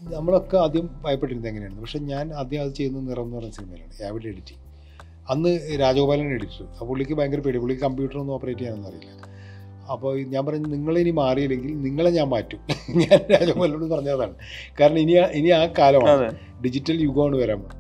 നമ്മളൊക്കെ ആദ്യം ഭയപ്പെട്ടിരുന്നത് എങ്ങനെയാണ് പക്ഷെ ഞാൻ ആദ്യം അത് ചെയ്യുന്നത് നിറം എന്ന് പറയുന്ന സിനിമയിലാണ് ആവിഡ് എഡിറ്റിംഗ് അന്ന് രാജഗോപാലൻ എഡിറ്റർ ആ പുള്ളിക്ക് ഭയങ്കര പേടി പുള്ളിക്ക് കമ്പ്യൂട്ടറൊന്നും ഓപ്പറേറ്റ് ചെയ്യാനൊന്നും അറിയില്ല അപ്പോൾ ഞാൻ പറഞ്ഞു നിങ്ങളിനി മാറിയില്ലെങ്കിൽ നിങ്ങളെ ഞാൻ മാറ്റും ഞാൻ രാജഗോപാലനോട് പറഞ്ഞതാണ് കാരണം ഇനി ആ- ഇനി ആ കാലമാണ് അതെ ഡിജിറ്റൽ യുഗമാണ് വരാൻ പോകുന്നത്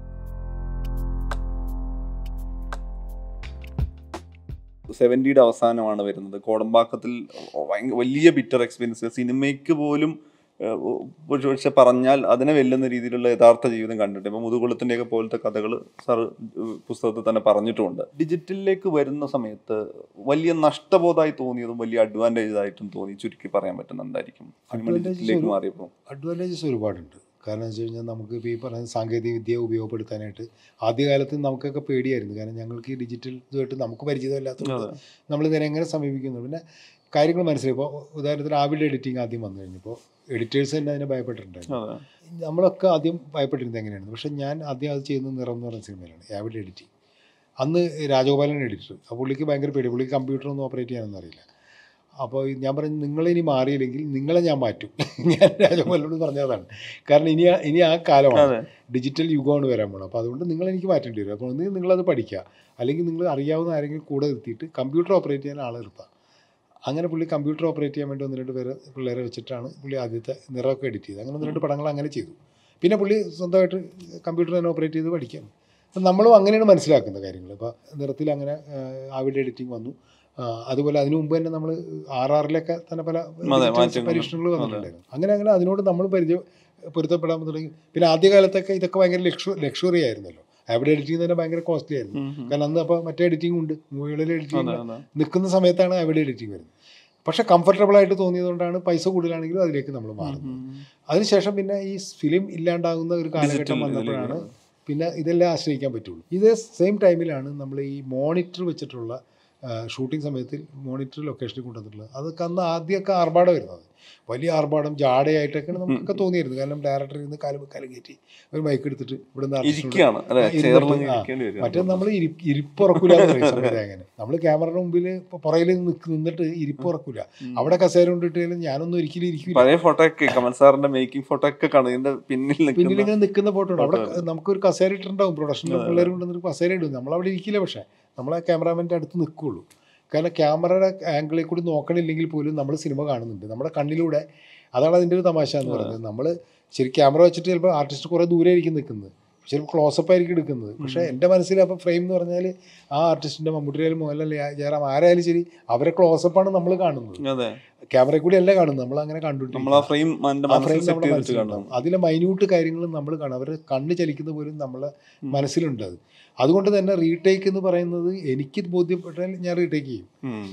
സെവൻറ്റിയുടെ അവസാനമാണ് വരുന്നത് കോടമ്പാക്കത്തിൽ ഭയങ്കര വലിയ ബിറ്റർ എക്സ്പീരിയൻസ് സിനിമയ്ക്ക് പോലും ഏഹ്, ഒരു പക്ഷെ പറഞ്ഞാൽ അതിനെ വെല്ലുന്ന രീതിയിലുള്ള യഥാർത്ഥ ജീവിതം കണ്ടിട്ട് ഇപ്പം മുതുകുളത്തിൻ്റെയൊക്കെ പോലത്തെ കഥകൾ സാർ പുസ്തകത്തിൽ തന്നെ പറഞ്ഞിട്ടുമുണ്ട് ഡിജിറ്റലിലേക്ക് വരുന്ന സമയത്ത് വലിയ നഷ്ടബോധമായി തോന്നിയതും വലിയ അഡ്വാൻറ്റേജ് ആയിട്ടും തോന്നി ചുരുക്കി പറയാൻ പറ്റുന്ന എന്തായിരിക്കും സിനിമ Advantages ഡിജിറ്റലിലേക്ക് ഒരു- മാറിയപ്പോൾ അഡ്വാൻറ്റേജസ് ഒരുപാടുണ്ട് കാരണം വെച്ച് കഴിഞ്ഞാൽ നമുക്ക് ഇപ്പോൾ ഈ പറയുന്ന സാങ്കേതിക വിദ്യ ഉപയോഗപ്പെടുത്താനായിട്ട് ആദ്യകാലത്ത് നമുക്കൊക്കെ പേടിയായിരുന്നു കാരണം ഞങ്ങൾക്ക് ഈ ഡിജിറ്റൽ ഇതുമായിട്ട് നമുക്ക് പരിചിതമല്ലാത്തതുകൊണ്ട് അതെ. നമ്മൾ ഇതിനെ എങ്ങനെ സമീപിക്കുന്നു പിന്നെ കാര്യങ്ങൾ മനസ്സിലായി ഇപ്പോൾ ഉദാഹരണത്തിന് ആവിഡ് എഡിറ്റിംഗ് ആദ്യം വന്നു കഴിഞ്ഞപ്പോൾ എഡിറ്റേഴ്സ് തന്നെ അതിനെ ഭയപ്പെട്ടിട്ടുണ്ടായിരുന്നു അതെ നമ്മളൊക്കെ ആദ്യം ഭയപ്പെട്ടിരുന്നത് എങ്ങനെയാണ് പക്ഷെ ഞാൻ ആദ്യം അത് ചെയ്യുന്നത് നിറം എന്ന് പറയുന്ന സിനിമയിലാണ് ആവിഡ് എഡിറ്റിംഗ് അന്ന് രാജഗോപാലൻ എഡിറ്റർ ആ പുള്ളിക്ക് ഭയങ്കര പേടി പുള്ളിക്ക് കമ്പ്യൂട്ടറൊന്നും ഓപ്പറേറ്റ് ചെയ്യാനൊന്നും അറിയില്ല അപ്പോൾ ഞാൻ പറഞ്ഞു നിങ്ങളിനി മാറിയില്ലെങ്കിൽ നിങ്ങളെ ഞാൻ മാറ്റും ഞാൻ രാജഗോപാലനോട് പറഞ്ഞതാണ് കാരണം ഇനി ആ- ഇനി ആ കാലമാണ് അതെ ഡിജിറ്റൽ യുഗമാണ് വരാൻ പോകണം അപ്പോൾ അതുകൊണ്ട് നിങ്ങൾ എനിക്ക് മാറ്റേണ്ടി വരും അപ്പോൾ ഒന്ന് നിങ്ങളത് പഠിക്കുക അല്ലെങ്കിൽ നിങ്ങൾ അറിയാവുന്ന ആരെങ്കിലും കൂടെ നിർത്തിയിട്ട് കമ്പ്യൂട്ടർ ഓപ്പറേറ്റ് ചെയ്യാൻ ആളെ നിർത്താം അങ്ങനെ പുള്ളി കമ്പ്യൂട്ടർ ഓപ്പറേറ്റ് ചെയ്യാൻ വേണ്ടി ഒന്ന് രണ്ട് പേര് പിള്ളേരെ വെച്ചിട്ടാണ് പുള്ളി ആദ്യത്തെ നിറമൊക്കെ എഡിറ്റ് ചെയ്തത് അങ്ങനെ ഒന്ന് രണ്ട് പടങ്ങൾ അങ്ങനെ ചെയ്തു പിന്നെ പുള്ളി സ്വന്തമായിട്ട് കമ്പ്യൂട്ടർ തന്നെ ഓപ്പറേറ്റ് ചെയ്ത് പഠിക്കാം അപ്പം നമ്മളും അങ്ങനെയാണ് മനസ്സിലാക്കുന്ന കാര്യങ്ങൾ ഇപ്പോൾ നിറത്തിൽ അങ്ങനെ ആവിഡ് എഡിറ്റിംഗ് വന്നു ആ, അതുപോലെ അതിനു മുമ്പ് തന്നെ നമ്മൾ ആർ ആറിലൊക്കെ തന്നെ പല digital മാറ്റങ്ങൾ. പരീക്ഷണങ്ങൾ വന്നിട്ടുണ്ടായിരുന്നു അങ്ങനെ അങ്ങനെ അതിനോട് നമ്മൾ പരിചയം പൊരുത്തപ്പെടാൻ തുടങ്ങി പിന്നെ ആദ്യകാലത്തൊക്കെ ഇതൊക്കെ ഭയങ്കര ലക്ഷു ലക്ഷറി ആയിരുന്നല്ലോ അവിടെ എഡിറ്റിംഗ് തന്നെ ഭയങ്കര കോസ്റ്റ്ലി ആയിരുന്നു ഉം, ഉം. കാരണം അന്ന് അപ്പോൾ മറ്റേ എഡിറ്റിംഗ് ഉണ്ട് മൂവികളിൽ അതെ എഡിറ്റിംഗ് അതെ നിൽക്കുന്ന സമയത്താണ് അവിടെ എഡിറ്റിംഗ് വരുന്നത് പക്ഷെ കംഫർട്ടബിൾ ആയിട്ട് തോന്നിയതുകൊണ്ടാണ് പൈസ കൂടുതലാണെങ്കിലും അതിലേക്ക് നമ്മൾ മാറുന്നത് ഉം, ഉം. അതിനുശേഷം പിന്നെ ഈ ഫിലിം ഇല്ലാണ്ടാകുന്ന ഒരു കാലഘട്ടം Digital വന്നപ്പോഴാണ് ഇതിലേക്ക്. പിന്നെ ഇതെല്ലാം ആശ്രയിക്കാൻ പറ്റുള്ളൂ ഇതേ സെയിം ടൈമിലാണ് നമ്മൾ ഈ മോണിറ്റർ വെച്ചിട്ടുള്ള ഷൂട്ടിംഗ് സമയത്തിൽ മോണിറ്റർ ലൊക്കേഷനിൽ കൊണ്ടുവന്നിട്ടുള്ളത് അതൊക്കെ അന്ന് ആദ്യമൊക്കെ ആർഭാടം വരുന്നത് വലിയ ആർഭാടം ജാടയായിട്ടൊക്കെയാണ് നമുക്കൊക്കെ തോന്നിയിരുന്നു കാരണം ഡയറക്ടർ ഇരുന്ന് കാലം കാലം കയറ്റി ഒരു മൈക്ക് എടുത്തിട്ട് ഇവിടുന്ന് artist നോട് ഇരിക്കുകയാണ് അല്ലെ ആ, ഇരുന്നിട്ട് ചേർന്ന് ആ, ഇരിക്കേണ്ടി വരും മറ്റേ നമ്മൾ ഇരിപ്പുറക്കൂല സംവിധായകന് നമ്മൾ ക്യാമറയുടെ മുമ്പിൽ പുറകിൽ നിക്ക് നിന്നിട്ട് ഇരിപ്പുറക്കൂല അവിടെ കസേര കൊണ്ടിട്ടാലും ഞാനൊന്നും ഒരിക്കലും ഇരിക്കില്ല പഴയ ഫോട്ടോ ഒക്കെ കമൽ സാറിന്റെ മേക്കിംഗ് ഫോട്ടോ ഒക്കെ കാണും ഇതിന്റെ പിന്നിൽ പിന്നിൽ നിൽക്കുന്ന ഇങ്ങനെ നിൽക്കുന്ന ഫോട്ടോ ഉണ്ട് അവിടെ നമുക്കൊരു കസേര ഇട്ടിട്ടുണ്ടാവും പ്രൊഡക്ഷനിലെ പിള്ളേർ കൊണ്ടുവന്നിട്ട് കസേര ഇടും നമ്മൾ അവിടെ ഇരിക്കില്ല പക്ഷേ നമ്മളെ ക്യാമറാമാൻ്റെ അടുത്ത് നിൽക്കുള്ളൂ കാരണം ക്യാമറയുടെ ആംഗിളിൽ കൂടി നോക്കണില്ലെങ്കിൽ പോലും നമ്മൾ സിനിമ കാണുന്നുണ്ട് നമ്മുടെ കണ്ണിലൂടെ അതാണ് അതിൻ്റെ ഒരു തമാശ എന്ന് പറയുന്നത് നമ്മൾ ശരി ക്യാമറ വെച്ചിട്ട് ചിലപ്പോൾ ആർട്ടിസ്റ്റ് കുറേ ദൂരെ ആയിരിക്കും നിൽക്കുന്നത് ചിലപ്പോൾ ക്ലോസപ്പ് ആയിരിക്കും എടുക്കുന്നത് പക്ഷേ എൻ്റെ മനസ്സിൽ അപ്പോൾ ഫ്രെയിം എന്ന് പറഞ്ഞാൽ ആ ആർട്ടിസ്റ്റിൻ്റെ മമ്മൂട്ടിയായാലും മോഹൻലാൽ ജയറാം ആരായാലും ശരി അവരെ ക്ലോസപ്പാണ് നമ്മൾ കാണുന്നത് അതെ ക്യാമറയിൽ കൂടി അല്ല കാണുന്നത് നമ്മൾ അങ്ങനെ നമ്മൾ കണ്ടുകൊണ്ടിരിക്കും ആ ഫ്രെയിം ആ മനസ്സിൽ ഫ്രെയിം സെറ്റ് നമ്മുടെ ചെയ്തിട്ട് മനസ്സിലുണ്ടാവും കാണും അതിലെ മൈന്യൂട്ട് കാര്യങ്ങളും നമ്മൾ കാണും അവരുടെ കണ്ണ് ചലിക്കുന്ന പോലും നമ്മളെ മനസ്സിലുണ്ട് അത് അതുകൊണ്ട് തന്നെ റീടേക്ക് എന്ന് പറയുന്നത് എനിക്ക് ബോധ്യപ്പെട്ടാൽ ഞാൻ റീടേക്ക് ചെയ്യും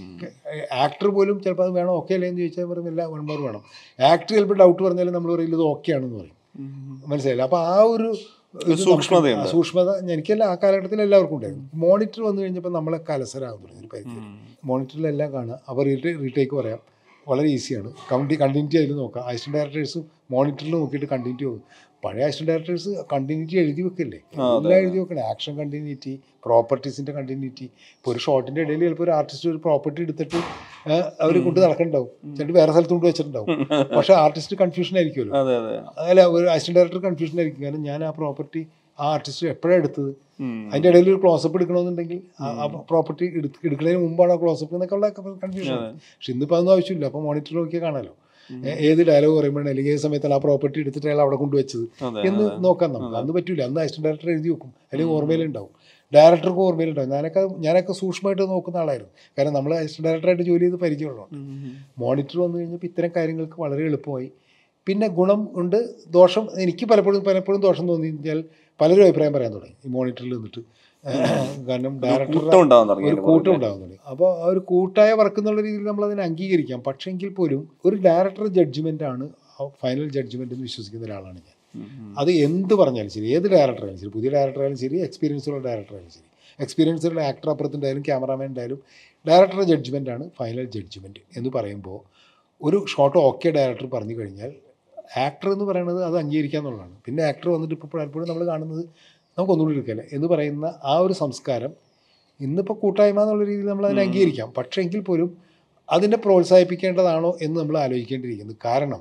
ആക്ടർ പോലും ചിലപ്പോൾ അത് വേണം ഓക്കെ അല്ലേ എന്ന് ചോദിച്ചാൽ പറയും എല്ലാം വൺ മോർ വേണം ആക്ടർ ചിലപ്പോൾ ഡൗട്ട് പറഞ്ഞാലും നമ്മൾ പറയും ഇത് ഓക്കെ ആണെന്ന് പറയും മനസ്സിലായില്ല അപ്പോൾ ആ ഒരു ഇത് നമുക്ക് സൂക്ഷ്മതയുണ്ട്. ആ സൂക്ഷ്മത എനിക്കല്ല ആ കാലഘട്ടത്തിൽ എല്ലാവർക്കും ഉണ്ടായിരുന്നു മോണിറ്റർ വന്നു കഴിഞ്ഞപ്പോൾ നമ്മളെ കലസരാകും തുടങ്ങി ഒരു പരിധി വരെ. മോണിറ്ററിലെല്ലാം കാണുക അപ്പോൾ റീടേ റീടേക്ക് പറയാം വളരെ ഈസിയാണ് കണ്ടി കണ്ടിന്യൂറ്റി അതിൽ നോക്കാം അസിസ്റ്റന്റ് ഡയറക്ടേഴ്സും മോണിറ്ററിൽ നോക്കിയിട്ട് കണ്ടിന്യൂറ്റി നോക്കും പഴയ അസിസ്റ്റന്റ് ഡയറക്ടേഴ്സ് കണ്ടിന്യൂറ്റി എഴുതി വെക്കില്ലേ എല്ലാം എഴുതി വെക്കണം ആക്ഷൻ കണ്ടിന്യൂറ്റി പ്രോപ്പർട്ടീസിൻ്റെ കണ്ടിന്യൂറ്റി ഇപ്പോൾ ഒരു ഷോട്ടിൻ്റെ ഇടയിൽ ചിലപ്പോൾ ഒരു ആർട്ടിസ്റ്റ് ഒരു പ്രോപ്പർട്ടി എടുത്തിട്ട് അവർ കൊണ്ട് നടക്കണ്ടാവും ചിലപ്പോൾ വേറെ സ്ഥലത്ത് കൊണ്ട് വെച്ചിട്ടുണ്ടാവും പക്ഷേ ആർട്ടിസ്റ്റ് കൺഫ്യൂഷൻ ആയിരിക്കുമല്ലോ അതെ അതെ അല്ല ഒരു അസിസ്റ്റന്റ് ഡയറക്ടർ കൺഫ്യൂഷൻ ആയിരിക്കും കാരണം ഞാൻ ആ പ്രോപ്പർട്ടി ആ ആർട്ടിസ്റ്റ് എപ്പോഴാണ് എടുത്തത് ഉം. അതിൻ്റെ ഇടയിൽ ഒരു ക്ലോസപ്പ് എടുക്കണമെന്നുണ്ടെങ്കിൽ ആ- ആ പ്രോപ്പർട്ടി എടുക്കുന്നതിന് മുമ്പാണ് ആ ക്ലോസപ്പ് എന്നൊക്കെ ഉള്ള കൺഫ്യൂഷൻ പക്ഷെ ഇന്നിപ്പോൾ അതൊന്നും ആവശ്യമില്ല അപ്പോൾ മോണിറ്റർ നോക്കിയാൽ കാണാമല്ലോ ഏ- ഏത് ഡയലോഗ് പറയുമ്പോഴാണ് അല്ലെങ്കിൽ ഏത് സമയത്താണ് ആ പ്രോപ്പർട്ടി എടുത്തിട്ട് അയാൾ അവിടെ കൊണ്ടുവച്ചത് അതെ എന്ന് നോക്കാം നമുക്ക് അന്ന് പറ്റൂല അന്ന് അസിസ്റ്റന്റ് ഡയറക്ടർ എഴുതി വെക്കും അല്ലെങ്കിൽ ഓർമ്മയിലുണ്ടാവും ഡയറക്ടർക്ക് ഓർമ്മയിലുണ്ടാവും ഞാനൊക്കെ ഞാനൊക്കെ സൂക്ഷ്മമായിട്ട് നോക്കുന്ന ആളായിരുന്നു കാരണം നമ്മൾ അസിസ്റ്റന്റ് ഡയറക്ടറായിട്ട് ജോലി ചെയ്ത് പരിചയമുള്ളതാണ് ഉം, ഉം. മോണിറ്റർ വന്നു കഴിഞ്ഞപ്പോൾ ഇത്തരം കാര്യങ്ങൾക്ക് വളരെ എളുപ്പമായി പിന്നെ ഗുണം ഉണ്ട് ദോഷം എനിക്ക് പലപ്പോഴും പലപ്പോഴും ദോഷം തോന്നിയാൽ പലരും അഭിപ്രായം പറയാൻ തുടങ്ങി ഈ മോണിറ്ററിൽ നിന്നിട്ട് കാരണം ഡയറക്ടർ കൂട്ടം ഉണ്ടാവാൻ തുടങ്ങി ഒരു കൂട്ടം ഉണ്ടാകും തുടങ്ങി അപ്പോൾ ആ ഒരു കൂട്ടായ വർക്ക് എന്നുള്ള രീതിയിൽ നമ്മൾ അതിനെ അംഗീകരിക്കാം പക്ഷെങ്കിൽ പോലും ഒരു ഡയറക്ടർ ജഡ്ജ്മെൻ്റ് ആണ് ഫൈനൽ ജഡ്ജ്മെൻ്റ് എന്ന് വിശ്വസിക്കുന്ന ഒരാളാണ് ഞാൻ ഉം, ഉം. അത് എന്ത് പറഞ്ഞാലും ശരി ഏത് ഡയറക്ടറായാലും ശരി പുതിയ ഡയറക്ടറായാലും ശരി എക്സ്പീരിയൻസ് ഉള്ള ഡയറക്ടറായാലും ശരി എക്സ്പീരിയൻസ് ഉള്ള ആക്ടർ അപ്പുറത്തുണ്ടായാലും ക്യാമറാമാൻ ഉണ്ടായാലും ഡയറക്ടറുടെ ജഡ്ജ്മെൻ്റ് ആണ് ഫൈനൽ ജഡ്ജ്മെൻറ്റ് എന്ന് പറയുമ്പോൾ ഒരു ഷോട്ട് ഓക്കെ ഡയറക്ടർ പറഞ്ഞു കഴിഞ്ഞാൽ ആക്ടർ എന്ന് പറയുന്നത് അത് അംഗീകരിക്കുക എന്നുള്ളതാണ് പിന്നെ ആക്ടർ വന്നിട്ട് ഇപ്പോൾ പലപ്പോഴും നമ്മൾ കാണുന്നത് നമുക്കൊന്നുകൂടി എടുക്കല്ലേ എന്ന് പറയുന്ന ആ ഒരു സംസ്കാരം ഇന്നിപ്പോൾ കൂട്ടായ്മ എന്നുള്ള രീതിയിൽ നമ്മൾ അതിനെ അംഗീകരിക്കാം പക്ഷേ എങ്കിൽ പോലും അതിനെ പ്രോത്സാഹിപ്പിക്കേണ്ടതാണോ എന്ന് നമ്മൾ ആലോചിക്കേണ്ടിയിരിക്കുന്നു കാരണം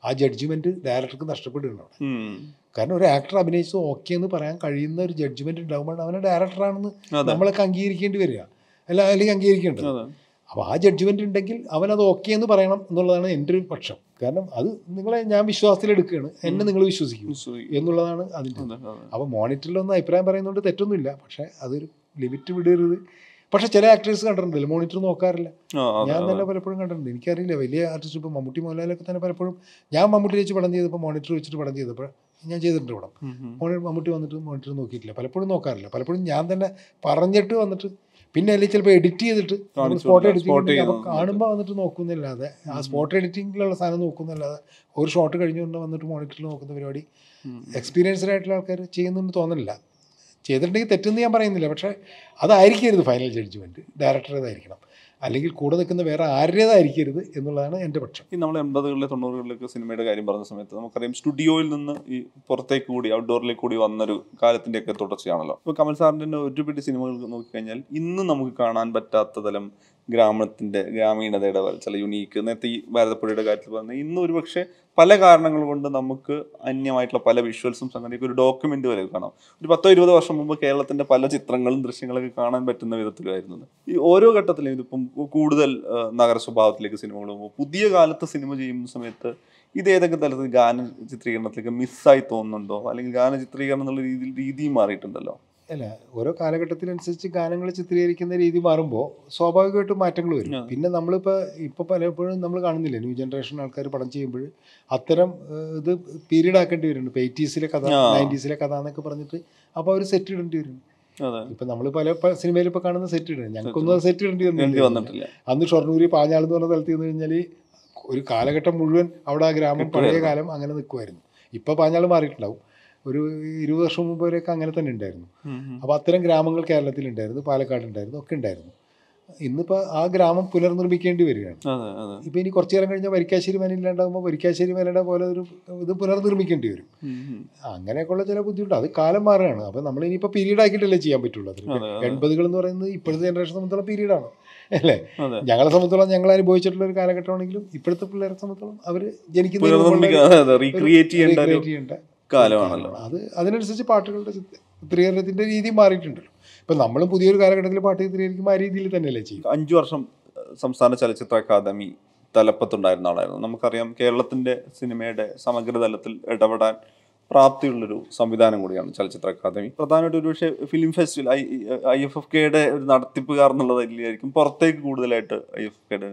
ആ ജഡ്ജ്മെൻറ്റ് ഡയറക്ടർക്ക് നഷ്ടപ്പെടുകയാണ് അവിടെ ഉം. കാരണം ഒരു ആക്ടർ അഭിനയിച്ചത് ഓക്കെ എന്ന് പറയാൻ കഴിയുന്ന ഒരു ജഡ്ജ്മെൻറ്റ് ഉണ്ടാകുമ്പോൾ അവനെ ഡയറക്ടറാണെന്ന് അതെ നമ്മളൊക്കെ അംഗീകരിക്കേണ്ടി വരിക അല്ല അല്ലെങ്കിൽ അംഗീകരിക്കേണ്ടത് അതെ അപ്പോൾ ആ ജഡ്ജ്മെൻ്റ് ഉണ്ടെങ്കിൽ അവനത് ഓക്കെ എന്ന് പറയണം എന്നുള്ളതാണ് എൻ്റെ ഒരു പക്ഷം കാരണം അത് നിങ്ങളെ ഞാൻ വിശ്വാസത്തിലെടുക്കുകയാണ് എന്നെ നിങ്ങൾ വിശ്വസിക്കും സോറി. എന്നുള്ളതാണ് അതിൻ്റെ അതെ, അതെ. അപ്പോൾ മോണിറ്ററിലൊന്നും അഭിപ്രായം പറയുന്നതുകൊണ്ട് തെറ്റൊന്നുമില്ല പക്ഷേ അതൊരു ലിമിറ്റ് വിടരുത് പക്ഷേ ചില ആക്ടേഴ്സ് കണ്ടിട്ടുണ്ടല്ലോ മോണിറ്റർ നോക്കാറില്ല ആ, അതെ, ഞാൻ അതെ. തന്നെ പലപ്പോഴും കണ്ടിട്ടുണ്ട് എനിക്കറിയില്ല വലിയ ആർട്ടിസ്റ്റ് ഇപ്പോൾ മമ്മൂട്ടി മോഹൻലാലൊക്കെ തന്നെ പലപ്പോഴും ഞാൻ മമ്മൂട്ടി വെച്ച് പടം ചെയ്തപ്പോൾ മോണിറ്റർ വെച്ചിട്ട് പടം ചെയ്തപ്പോൾ ഞാൻ ചെയ്തിട്ടുണ്ട് പടം ഉം, ഉം. മോണി മമ്മൂട്ടി വന്നിട്ട് മോണിറ്റർ നോക്കിയിട്ടില്ല പലപ്പോഴും നോക്കാറില്ല പലപ്പോഴും ഞാൻ തന്നെ പറഞ്ഞിട്ട് വന്നിട്ട് പിന്നെ അല്ലെങ്കിൽ ചിലപ്പോൾ എഡിറ്റ് ചെയ്തിട്ട് കാണിച്ചു സ്പോട്ട് കൊടുക്കുക, എഡിറ്റിംഗ് spot അപ്പോൾ ചെയ്യുന്നത് കാണുമ്പോൾ വന്നിട്ട് നോക്കുന്നില്ലാതെ ആ സ്പോട്ട് എഡിറ്റിങ്ങിലുള്ള സാധനം നോക്കുന്നില്ലാതെ ഒരു ഷോട്ട് കഴിഞ്ഞുകൊണ്ട് വന്നിട്ട് മോണിറ്ററിൽ നോക്കുന്ന പരിപാടി ഉം. എക്സ്പീരിയൻസ്ഡ് ആയിട്ടുള്ള ആൾക്കാർ ചെയ്യുന്നുണ്ട് തോന്നുന്നില്ല ചെയ്തിട്ടുണ്ടെങ്കിൽ തെറ്റെന്ന് ഞാൻ പറയുന്നില്ല പക്ഷേ അതായിരിക്കരുത് ഫൈനൽ ജഡ്ജ്മെൻറ്റ് ഡയറക്ടറേതായിരിക്കണം അല്ലെങ്കിൽ കൂടെ നിൽക്കുന്ന വേറെ ആരുടേതായിരിക്കരുത് എന്നുള്ളതാണ് എൻ്റെ പക്ഷം ഈ നമ്മൾ എൺപതുകളിലെ തൊണ്ണൂറുകളിലൊക്കെ സിനിമയുടെ കാര്യം പറഞ്ഞ സമയത്ത് നമുക്കറിയാം സ്റ്റുഡിയോയിൽ നിന്ന് ഈ പുറത്തേക്ക് കൂടി ഔട്ട്ഡോറിലേക്ക് കൂടി വന്നൊരു കാലത്തിൻ്റെയൊക്കെ തുടർച്ചയാണല്ലോ ഇപ്പോൾ കമൽ സാറിൻ്റെ തന്നെ ഒരുപിടി സിനിമകൾ നോക്കിക്കഴിഞ്ഞാൽ ഇന്ന് നമുക്ക് കാണാൻ പറ്റാത്ത തലം ഗ്രാമത്തിൻ്റെ ഗ്രാമീണതയുടെ ചില യുണീക്ക് നേരത്തെ ഈ ഭാരതപ്പുഴയുടെ കാര്യത്തിൽ പറഞ്ഞ ഇന്ന് ഒരു പക്ഷേ പല കാരണങ്ങൾ കൊണ്ട് നമുക്ക് അന്യമായിട്ടുള്ള പല വിഷ്വൽസും സംഗതിയൊക്കെ ഒരു ഡോക്യുമെൻ്റ് വരെ കാണാം ഒരു പത്തോ ഇരുപതോ വർഷം മുമ്പ് കേരളത്തിൻ്റെ പല ചിത്രങ്ങളും ദൃശ്യങ്ങളൊക്കെ കാണാൻ പറ്റുന്ന വിധത്തിലായിരുന്നത് ഈ ഓരോ ഘട്ടത്തിലും ഇതിപ്പം കൂടുതൽ ആ, നഗര സ്വഭാവത്തിലേക്ക് സിനിമകൾ പോകുമ്പോൾ പുതിയ കാലത്ത് സിനിമ ചെയ്യുന്ന സമയത്ത് ഇത് ഏതൊക്കെ തലത്തിൽ ഗാന ചിത്രീകരണത്തിലേക്ക് മിസ്സായി തോന്നുന്നുണ്ടോ അല്ലെങ്കിൽ ഗാന ചിത്രീകരണം എന്നുള്ള രീതിയിൽ രീതിയും മാറിയിട്ടുണ്ടല്ലോ അല്ല ഓരോ കാലഘട്ടത്തിനനുസരിച്ച് ഗാനങ്ങൾ ചിത്രീകരിക്കുന്ന രീതി മാറുമ്പോൾ സ്വാഭാവികമായിട്ടും മാറ്റങ്ങൾ വരും ആ. പിന്നെ നമ്മളിപ്പോൾ ഇപ്പോൾ പലപ്പോഴും നമ്മൾ കാണുന്നില്ല ന്യൂ ജനറേഷൻ ആൾക്കാർ പടം ചെയ്യുമ്പോൾ അത്തരം ഏഹ്, ഇത് പീരീഡ് ആക്കേണ്ടി വരുന്നുണ്ട് ഇപ്പോൾ എയ്റ്റീസിലെ കഥ ആ. നയൻറ്റീസിലെ കഥ എന്നൊക്കെ പറഞ്ഞിട്ട് അപ്പോൾ അവർ സെറ്റ് ഇടേണ്ടി വരും അതെ ഇപ്പം നമ്മൾ പല സിനിമയിൽ ഇപ്പോൾ കാണുന്ന സെറ്റ് ഇടുന്നത് ഞങ്ങൾക്കൊന്നും അത് സെറ്റ് ഇടേണ്ടി വേണ്ടി വന്നില്ല വന്നിട്ടില്ല അന്ന് ഷൊർണൂര് പാഞ്ഞാളെന്ന് പറഞ്ഞ സ്ഥലത്ത് നിന്ന് കഴിഞ്ഞാൽ ഒരു കാലഘട്ടം മുഴുവൻ അവിടെ ആ ഗ്രാമം പഴയ കിട്ടുമായിരുന്നു. കാലം അങ്ങനെ നിൽക്കുമായിരുന്നു ഇപ്പോൾ പാഞ്ഞാൾ മാറിയിട്ടുണ്ടാവും ഒരു ഇരുപത് വർഷം മുമ്പ് വരെയൊക്കെ അങ്ങനെ തന്നെ ഉണ്ടായിരുന്നു ഉം, ഉം. അപ്പോൾ അത്തരം ഗ്രാമങ്ങൾ കേരളത്തിലുണ്ടായിരുന്നു പാലക്കാട് ഉണ്ടായിരുന്നു ഒക്കെ ഉണ്ടായിരുന്നു ഇന്നിപ്പോൾ ആ ഗ്രാമം പുനർനിർമ്മിക്കേണ്ടി വരികയാണ് അതെ അതെ ഇപ്പോൾ ഇനി കുറച്ചു കാലം കഴിഞ്ഞാൽ വരിക്കാശ്ശേരി മല ഇല്ലാണ്ടാകുമ്പോൾ വരിക്കാശ്ശേരി മലയുടെ പോലെ ഒരു ഇത് പുനർനിർമ്മിക്കേണ്ടി വരും ഉം, ഉം. അങ്ങനെയൊക്കെയുള്ള ചില ബുദ്ധിമുട്ട് അത് കാലം മാറുകയാണ് അപ്പോൾ നമ്മൾ ഇനിയിപ്പോൾ പീരീഡ് ആക്കിയിട്ടല്ലേ ചെയ്യാൻ പറ്റുള്ളൂ അത് അതെ, അതെ. എൺപതുകൾ എന്ന് പറയുന്നത് ഇപ്പോഴത്തെ ജനറേഷൻ സംബന്ധിച്ചുള്ള പീരീഡാണ് അല്ലേ അതെ ഞങ്ങളെ സംബന്ധിച്ചോളം ഞങ്ങൾ അനുഭവിച്ചിട്ടുള്ള ഒരു കാലഘട്ടമാണെങ്കിലും ഇപ്പോഴത്തെ പിള്ളേരെ സംബന്ധിച്ചോളം അവർ പുനർനിർമ്മിക്കുക അതെ അതെ റീക്രിയേറ്റ് ചെയ്യേണ്ട ഒരു ചെയ്യേണ്ട കാലമാണല്ലോ അത് അതിനനുസരിച്ച് പാട്ടുകളുടെ ചിത്ര- ചിത്രീകരണത്തിന്റെ രീതി മാറിയിട്ടുണ്ടല്ലോ ഇപ്പൊ നമ്മളും പുതിയൊരു കാലഘട്ടത്തിൽ പാട്ട് ചിത്രീകരിക്കുമ്പോൾ ആ രീതിയിൽ തന്നെയല്ലേ ചെയ്യും അഞ്ചു വർഷം ഏഹ്, സംസ്ഥാന ചലച്ചിത്ര അക്കാദമി തലപ്പത്തുണ്ടായിരുന്ന ആളായിരുന്നു നമുക്കറിയാം കേരളത്തിന്റെ സിനിമയുടെ സമഗ്ര തലത്തിൽ ഇടപെടാൻ പ്രാപ്തിയുള്ളൊരു സംവിധാനം കൂടിയാണ് ചലച്ചിത്ര അക്കാദമി പ്രധാനമായിട്ട് ഒരുപക്ഷെ film festival I I F F കെയുടെ ഒരു നടത്തിപ്പുകാർ എന്നുള്ളതായിരിക്കും പുറത്തേക്ക് കൂടുതലായിട്ട് ഐ എഫ് കെയുടെ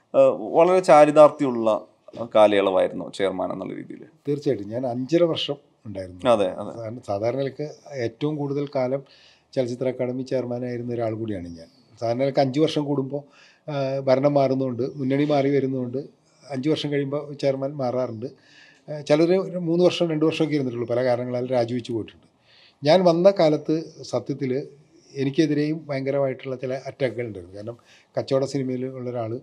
വളരെ ചാരിതാർത്ഥ്യമുള്ള കാലയളവായിരുന്നു ചെയർമാൻ എന്നുള്ള രീതിയിൽ തീർച്ചയായിട്ടും ഞാൻ അഞ്ചര വർഷം ഉണ്ടായിരുന്നു അതെ അതെ സാധാരണ സാധാരണക്ക് ഏറ്റവും കൂടുതൽ കാലം ചലച്ചിത്ര അക്കാദമി ചെയർമാനായിരുന്ന ഒരാൾ കൂടിയാണ് ഞാൻ സാധാരണക്ക് അഞ്ച് വർഷം കൂടുമ്പോൾ ആ, ഭരണം മാറുന്നതുകൊണ്ട് മുന്നണി മാറി വരുന്നതുകൊണ്ട് അഞ്ച് വർഷം കഴിയുമ്പോൾ ചെയർമാൻ മാറാറുണ്ട് ചിലർ മൂന്ന് വർഷം രണ്ട് വർഷമൊക്കെ ഇരുന്നിട്ടുള്ളൂ പല കാരണങ്ങളാൽ രാജിവെച്ച് പോയിട്ടുണ്ട് ഞാൻ വന്ന കാലത്ത് സത്യത്തിൽ എനിക്കെതിരെയും ഭയങ്കരമായിട്ടുള്ള ചില അറ്റാക്കുകൾ ഉണ്ടായിരുന്നു കാരണം കച്ചവട സിനിമയിൽ ഉള്ള ഒരാൾ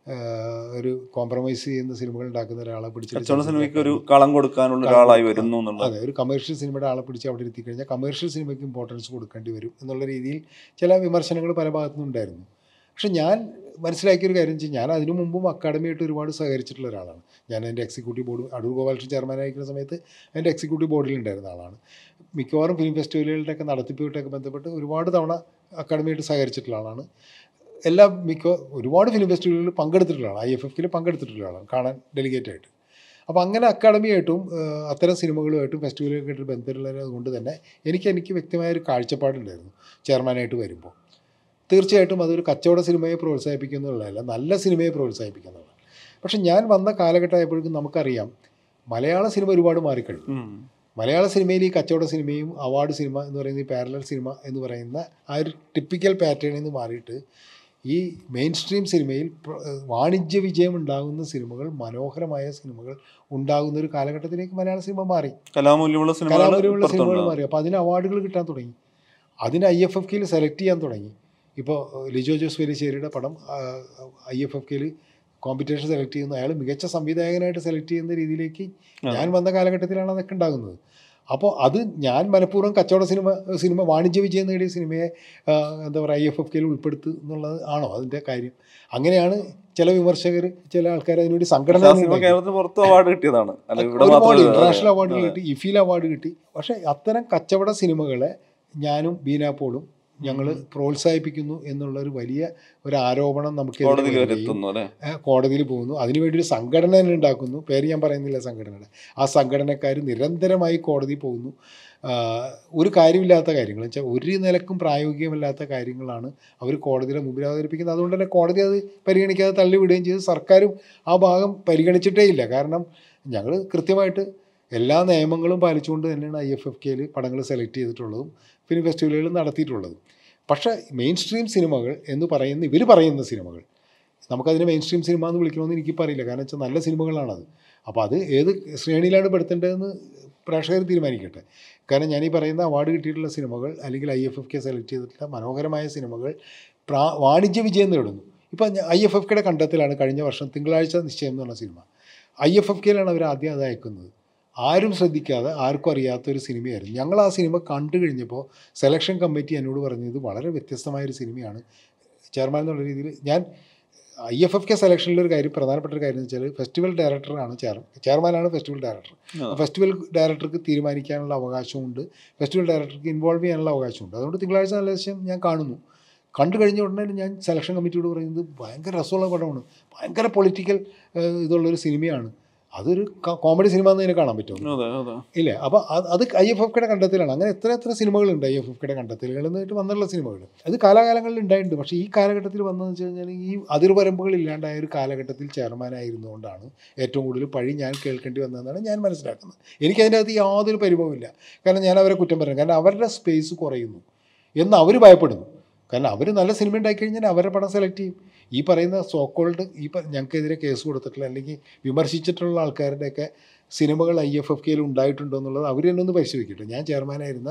ഒരു കോംപ്രമൈസ് ചെയ്യുന്ന സിനിമകൾ ഉണ്ടാക്കുന്ന ഒരാളെ പിടിച്ചിട്ട് കച്ചവട സിനിമയ്ക്ക് ഒരു കളം കൊടുക്കാനുള്ള ഒരാളായി വരുന്നു എന്നുള്ളത് അതെ ഒരു കമേഴ്ഷ്യൽ സിനിമയുടെ ആളെ പിടിച്ച് അവിടെ ഇരുത്തി കഴിഞ്ഞാൽ കമേഴ്ഷ്യൽ സിനിമയ്ക്ക് ഇമ്പോർട്ടൻസ് കൊടുക്കേണ്ടി വരും എന്നുള്ള രീതിയിൽ ചില വിമർശനങ്ങൾ പല ഭാഗത്തുനിന്നും ഉണ്ടായിരുന്നു പക്ഷെ ഞാൻ മനസ്സിലാക്കിയൊരു കാര്യം വെച്ചാൽ ഞാൻ അതിനു മുമ്പും അക്കാഡമിയായിട്ട് ഒരുപാട് സഹകരിച്ചിട്ടുള്ള ഒരാളാണ് ഞാൻ എൻ്റെ എക്സിക്യൂട്ടീവ് ബോർഡ് അടൂർ ഗോപാലകൃഷ്ണൻ ചെയർമാനായിരിക്കുന്ന സമയത്ത് എൻ്റെ എക്സിക്യൂട്ടീവ് ബോർഡിൽ ഉണ്ടായിരുന്ന ആളാണ് മിക്കവാറും ഫിലിം ഫെസ്റ്റിവലുകളുടെയൊക്കെ നടത്തിപ്പുമായിട്ടൊക്കെ ബന്ധപ്പെട്ട് ഒരുപാട് തവണ അക്കാഡമിയായിട്ട് സഹകരിച്ചിട്ടുള്ള ആളാണ് എല്ലാ മിക്ക ഒരുപാട് ഫിലിം ഫെസ്റ്റിവലുകളിൽ പങ്കെടുത്തിട്ടുള്ള ആളാണ് ഐ എഫ് എഫിൽ പങ്കെടുത്തിട്ടുള്ള ആളാണ് കാണാൻ ഡെലിഗേറ്റ് ആയിട്ട് അപ്പോൾ അങ്ങനെ അക്കാഡമിയായിട്ടും ഏഹ്, അത്തരം സിനിമകളുമായിട്ടും ഫെസ്റ്റിവലുമായിട്ട് ബന്ധമുള്ളത് കൊണ്ട് തന്നെ എനിക്ക് എനിക്ക് വ്യക്തമായ ഒരു കാഴ്ചപ്പാടുണ്ടായിരുന്നു ചെയർമാനായിട്ട് വരുമ്പോൾ തീർച്ചയായിട്ടും അതൊരു കച്ചവട സിനിമയെ പ്രോത്സാഹിപ്പിക്കുന്നുള്ളതല്ല നല്ല സിനിമയെ പ്രോത്സാഹിപ്പിക്കുന്നതാണ് പക്ഷെ ഞാൻ വന്ന കാലഘട്ടമായപ്പോഴേക്കും നമുക്കറിയാം മലയാള സിനിമ ഒരുപാട് മാറിക്കഴിഞ്ഞു ഉം. മലയാള സിനിമയിൽ ഈ കച്ചവട സിനിമയും അവാർഡ് സിനിമ എന്ന് പറയുന്ന ഈ പാരലൽ സിനിമ എന്ന് പറയുന്ന ആ ഒരു ടിപ്പിക്കൽ പാറ്റേണിൽ നിന്ന് മാറിയിട്ട് ഈ മെയിൻ സ്ട്രീം സിനിമയിൽ പ്ര- വാണിജ്യ വിജയം ഉണ്ടാകുന്ന സിനിമകൾ മനോഹരമായ സിനിമകൾ ഉണ്ടാകുന്ന ഒരു കാലഘട്ടത്തിലേക്ക് മലയാള സിനിമ മാറി കലാമൂല്യമുള്ള സിനിമകൾ കലാപരമുള്ള സിനിമകൾ പുറത്തുണ്ട് മാറി അപ്പോൾ അതിന് അവാർഡുകൾ കിട്ടാൻ തുടങ്ങി അതിന് ഐ എഫ് എഫ് കെയിൽ സെലക്ട് ചെയ്യാൻ തുടങ്ങി ഇപ്പോൾ ലിജോ ജോസ് വലിശ്ശേരിയുടെ പടം ഐ എഫ് എഫ് കെയിൽ കോമ്പറ്റീഷൻ സെലക്ട് ചെയ്യുന്നു അയാൾ മികച്ച സംവിധായകനായിട്ട് സെലക്ട് ചെയ്യുന്ന രീതിയിലേക്ക് ആ. ഞാൻ വന്ന കാലഘട്ടത്തിലാണ് അതൊക്കെ ഉണ്ടാകുന്നത് അപ്പോൾ അത് ഞാൻ മനഃപൂർവ്വം കച്ചവട സിനിമ സിനിമ വാണിജ്യ വിജയം നേടിയ സിനിമയെ ആ, എന്താ പറയുക ഐ എഫ് എഫ് കെയിൽ ഉൾപ്പെടുത്തു എന്നുള്ളത് ആണോ അതിൻ്റെ കാര്യം അങ്ങനെയാണ് ചില വിമർശകർ ചില ആൾക്കാർ അതിനുവേണ്ടി സംഘടന പക്ഷേ ആ സിനിമ കേരളത്തിന് പുറത്ത് അവാർഡ് കിട്ടിയതാണ് അല്ല ഇവിടെ ഒരുപാട് മാത്രമല്ല ഇന്റർനാഷണൽ അവാർഡ് കിട്ടി ഇഫീൽ അവാർഡ് കിട്ടി പക്ഷേ അത്തരം കച്ചവട സിനിമകളെ ഞാനും ബീനാപ്പോളും ഞങ്ങൾ പ്രോത്സാഹിപ്പിക്കുന്നു എന്നുള്ള ഒരു വലിയ ഒരു ആരോപണം നമുക്ക് കോടതിയിൽ വരെ എത്തുന്നു അല്ലേ കോടതിയിൽ പോകുന്നു അതിനുവേണ്ടി ഒരു സംഘടന തന്നെ ഉണ്ടാക്കുന്നു പേര് ഞാൻ പറയുന്നില്ല സംഘടനയുടെ ആ സംഘടനക്കാർ നിരന്തരമായി കോടതിയിൽ പോകുന്നു ആ, ഒരു കാര്യമില്ലാത്ത കാര്യങ്ങൾ വെച്ചാൽ ഒരു നിലക്കും പ്രായോഗികമല്ലാത്ത കാര്യങ്ങളാണ് അവർ കോടതിയുടെ മുമ്പിൽ അവതരിപ്പിക്കുന്നത് അതുകൊണ്ട് തന്നെ കോടതി അത് പരിഗണിക്കാതെ തള്ളിവിടുകയും ചെയ്ത് സർക്കാരും ആ ഭാഗം പരിഗണിച്ചിട്ടേ ഇല്ല കാരണം ഞങ്ങൾ കൃത്യമായിട്ട് എല്ലാ നിയമങ്ങളും പാലിച്ചുകൊണ്ട് തന്നെയാണ് ഐ എഫ് എഫ് കെയിൽ പടങ്ങൾ സെലക്ട് ചെയ്തിട്ടുള്ളതും ഫിലിം ഫെസ്റ്റിവലുകൾ നടത്തിയിട്ടുള്ളതും പക്ഷേ മെയിൻ സ്ട്രീം സിനിമകൾ എന്ന് പറയുന്ന ഇവർ പറയുന്ന സിനിമകൾ നമുക്കതിനെ മെയിൻ സ്ട്രീം സിനിമ എന്ന് വിളിക്കണമെന്ന് എനിക്കിപ്പോൾ അറിയില്ല കാരണം വെച്ചാൽ നല്ല സിനിമകളാണത് അപ്പോൾ അത് ഏത് ശ്രേണിയിലാണ് പെടുത്തേണ്ടതെന്ന് പ്രേക്ഷകർ തീരുമാനിക്കട്ടെ കാരണം ഞാൻ ഈ പറയുന്ന അവാർഡ് കിട്ടിയിട്ടുള്ള സിനിമകൾ അല്ലെങ്കിൽ I F F K select ചെയ്തിട്ടുള്ള മനോഹരമായ സിനിമകൾ പ്രാ വാണിജ്യ വിജയം നേടുന്നു ഇപ്പം ഐ എഫ് എഫ് കെയുടെ കണ്ടെത്തലാണ് കഴിഞ്ഞ വർഷം തിങ്കളാഴ്ച നിശ്ചയം എന്ന് പറഞ്ഞ സിനിമ ഐ എഫ് എഫ് കെയിലാണ് അവർ ആദ്യം അത് അയക്കുന്നത് ആരും ശ്രദ്ധിക്കാതെ ആർക്കും അറിയാത്തൊരു സിനിമയായിരുന്നു ഞങ്ങൾ ആ സിനിമ കണ്ടു കഴിഞ്ഞപ്പോൾ സെലക്ഷൻ കമ്മിറ്റി എന്നോട് പറഞ്ഞത് വളരെ വ്യത്യസ്തമായൊരു സിനിമയാണ് ചെയർമാൻ എന്നുള്ള രീതിയിൽ ഞാൻ ഐ എഫ് എഫ് കെ സെലക്ഷനിലൊരു കാര്യം പ്രധാനപ്പെട്ട ഒരു കാര്യം എന്ന് വെച്ചാൽ ഫെസ്റ്റിവൽ ഡയറക്ടറാണ് ചെയർ ചെയർമാനാണ് ഫെസ്റ്റിവൽ ഡയറക്ടർ ആ. ഫെസ്റ്റിവൽ ഡയറക്ടർക്ക് തീരുമാനിക്കാനുള്ള അവകാശമുണ്ട് ഫെസ്റ്റിവൽ ഡയറക്ടർക്ക് ഇൻവോൾവ് ചെയ്യാനുള്ള അവകാശമുണ്ട് അതുകൊണ്ട് തിങ്കളാഴ്ച നല്ല ദിവസം ഞാൻ കാണുന്നു കണ്ടു കഴിഞ്ഞ ഉടനെ ഞാൻ സെലക്ഷൻ കമ്മിറ്റിയോട് പറയുന്നത് ഭയങ്കര രസമുള്ള പടമാണ് ഭയങ്കര പൊളിറ്റിക്കൽ ഇതുള്ളൊരു സിനിമയാണ് അതൊരു കോമഡി സിനിമ എന്ന് തന്നെ കാണാൻ പറ്റുമോ അതെ അതെ ഇല്ലേ അപ്പോൾ അത് ഐ എഫ് എഫ് കെയുടെ കണ്ടെത്തലാണ് അങ്ങനെ എത്ര എത്ര സിനിമകളുണ്ട് ഐ എഫ് എഫ് കെയുടെ കണ്ടെത്തലുകൾ എന്നിട്ട് വന്നിട്ടുള്ള സിനിമകൾ അത് കാലാകാലങ്ങളിൽ ഉണ്ടായിട്ടുണ്ട് പക്ഷേ ഈ കാലഘട്ടത്തിൽ വന്നതെന്ന് വെച്ച് കഴിഞ്ഞാൽ ഈ അതിർവരമ്പുകൾ ഇല്ലാണ്ടായ ഒരു കാലഘട്ടത്തിൽ ചെയർമാനായിരുന്നുകൊണ്ടാണ് ഏറ്റവും കൂടുതൽ പഴി ഞാൻ കേൾക്കേണ്ടി വന്നതെന്നാണ് ഞാൻ മനസ്സിലാക്കുന്നത് എനിക്കതിൻ്റെ അകത്ത് യാതൊരു പരിഭവമില്ല കാരണം ഞാൻ അവരെ കുറ്റം പറയുന്നത് കാരണം അവരുടെ സ്പേസ് കുറയുന്നു എന്ന് അവർ ഭയപ്പെടുന്നു കാരണം അവർ നല്ല സിനിമ ഉണ്ടാക്കി കഴിഞ്ഞാൽ അവരുടെ പടം സെലക്ട് ചെയ്യും ഈ പറയുന്ന സോക്കോൾഡ് ഈ പ- ഞങ്ങൾക്കെതിരെ കേസ് കൊടുത്തിട്ടുള്ള അല്ലെങ്കിൽ വിമർശിച്ചിട്ടുള്ള ആൾക്കാരുടെയൊക്കെ സിനിമകൾ ഐ എഫ് എഫ് കെയിൽ ഉണ്ടായിട്ടുണ്ടോ എന്നുള്ളത് അവർ തന്നെ ഒന്ന് പരിശോധിക്കട്ടെ ഞാൻ ചെയർമാനായിരുന്ന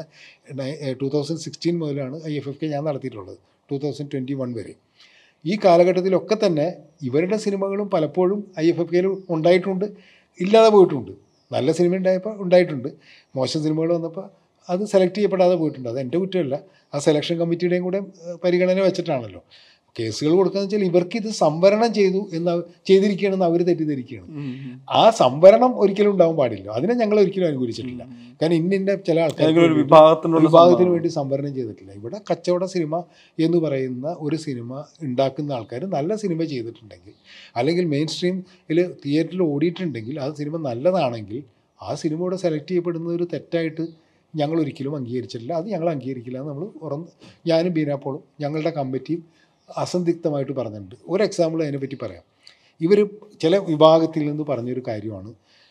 ടൂ തൗസൻഡ് സിക്സ്റ്റീൻ മുതലാണ് ഐ എഫ് എഫ് കെ ഞാൻ നടത്തിയിട്ടുള്ളത് ടൂ തൗസൻഡ് ട്വൻറ്റി വൺ വരെ ഈ കാലഘട്ടത്തിലൊക്കെ തന്നെ ഇവരുടെ സിനിമകളും പലപ്പോഴും ഐ എഫ് എഫ് കെയിൽ ഉണ്ടായിട്ടുണ്ട് ഇല്ലാതെ പോയിട്ടുണ്ട് നല്ല സിനിമ ഉണ്ടായപ്പോൾ ഉണ്ടായിട്ടുണ്ട് മോശം സിനിമകൾ വന്നപ്പോൾ അത് സെലക്ട് ചെയ്യപ്പെടാതെ പോയിട്ടുണ്ട് അത് എൻ്റെ കുറ്റമല്ല ആ സെലക്ഷൻ കമ്മിറ്റിയുടെയും കൂടെ ഏഹ്, പരിഗണന വെച്ചിട്ടാണല്ലോ കേസുകൾ കൊടുക്കുക വെച്ചാൽ ഇവർക്ക് ഇത് സംവരണം ചെയ്തു എന്ന് അവ- ചെയ്തിരിക്കുകയാണെന്ന് അവർ തെറ്റിദ്ധരിക്കുകയാണ് ആ സംവരണം ഒരിക്കലും ഉണ്ടാവാൻ പാടില്ല അതിനെ ഞങ്ങൾ ഒരിക്കലും അനുകൂലിച്ചിട്ടില്ല കാരണം ഇന്ന ഇന്ന ചില ആൾക്കാർ ഏതെങ്കിലും ഒരു വിഭാഗത്തിനുള്ള വിഭാഗത്തിന് വേണ്ടി സംവരണം ചെയ്തിട്ടില്ല ഇവിടെ കച്ചവട സിനിമ എന്ന് പറയുന്ന ഒരു സിനിമ ഉണ്ടാക്കുന്ന ആൾക്കാർ നല്ല സിനിമ ചെയ്തിട്ടുണ്ടെങ്കിൽ അല്ലെങ്കിൽ മെയിൻ സ്ട്രീമിൽ തിയേറ്ററിൽ ഓടിയിട്ടുണ്ടെങ്കിൽ ആ സിനിമ നല്ലതാണെങ്കിൽ ആ സിനിമ ഇവിടെ സെലക്ട് ചെയ്യപ്പെടുന്നത് ഒരു തെറ്റായിട്ട് ഞങ്ങൾ ഒരിക്കലും അംഗീകരിച്ചിട്ടില്ല അത് ഞങ്ങൾ അംഗീകരിക്കില്ല എന്ന് നമ്മൾ ഉറന്ന് ഞാനും ബീനാപ്പോളും ഞങ്ങളുടെ കമ്മിറ്റിയും അസന്ധിഗ്ധമായിട്ട് പറഞ്ഞിട്ടുണ്ട് ഒരു എക്സാമ്പിൾ അതിനെപ്പറ്റി പറയാം ഇവർ ചില വിഭാഗത്തിൽ നിന്ന് പറഞ്ഞൊരു കാര്യമാണ്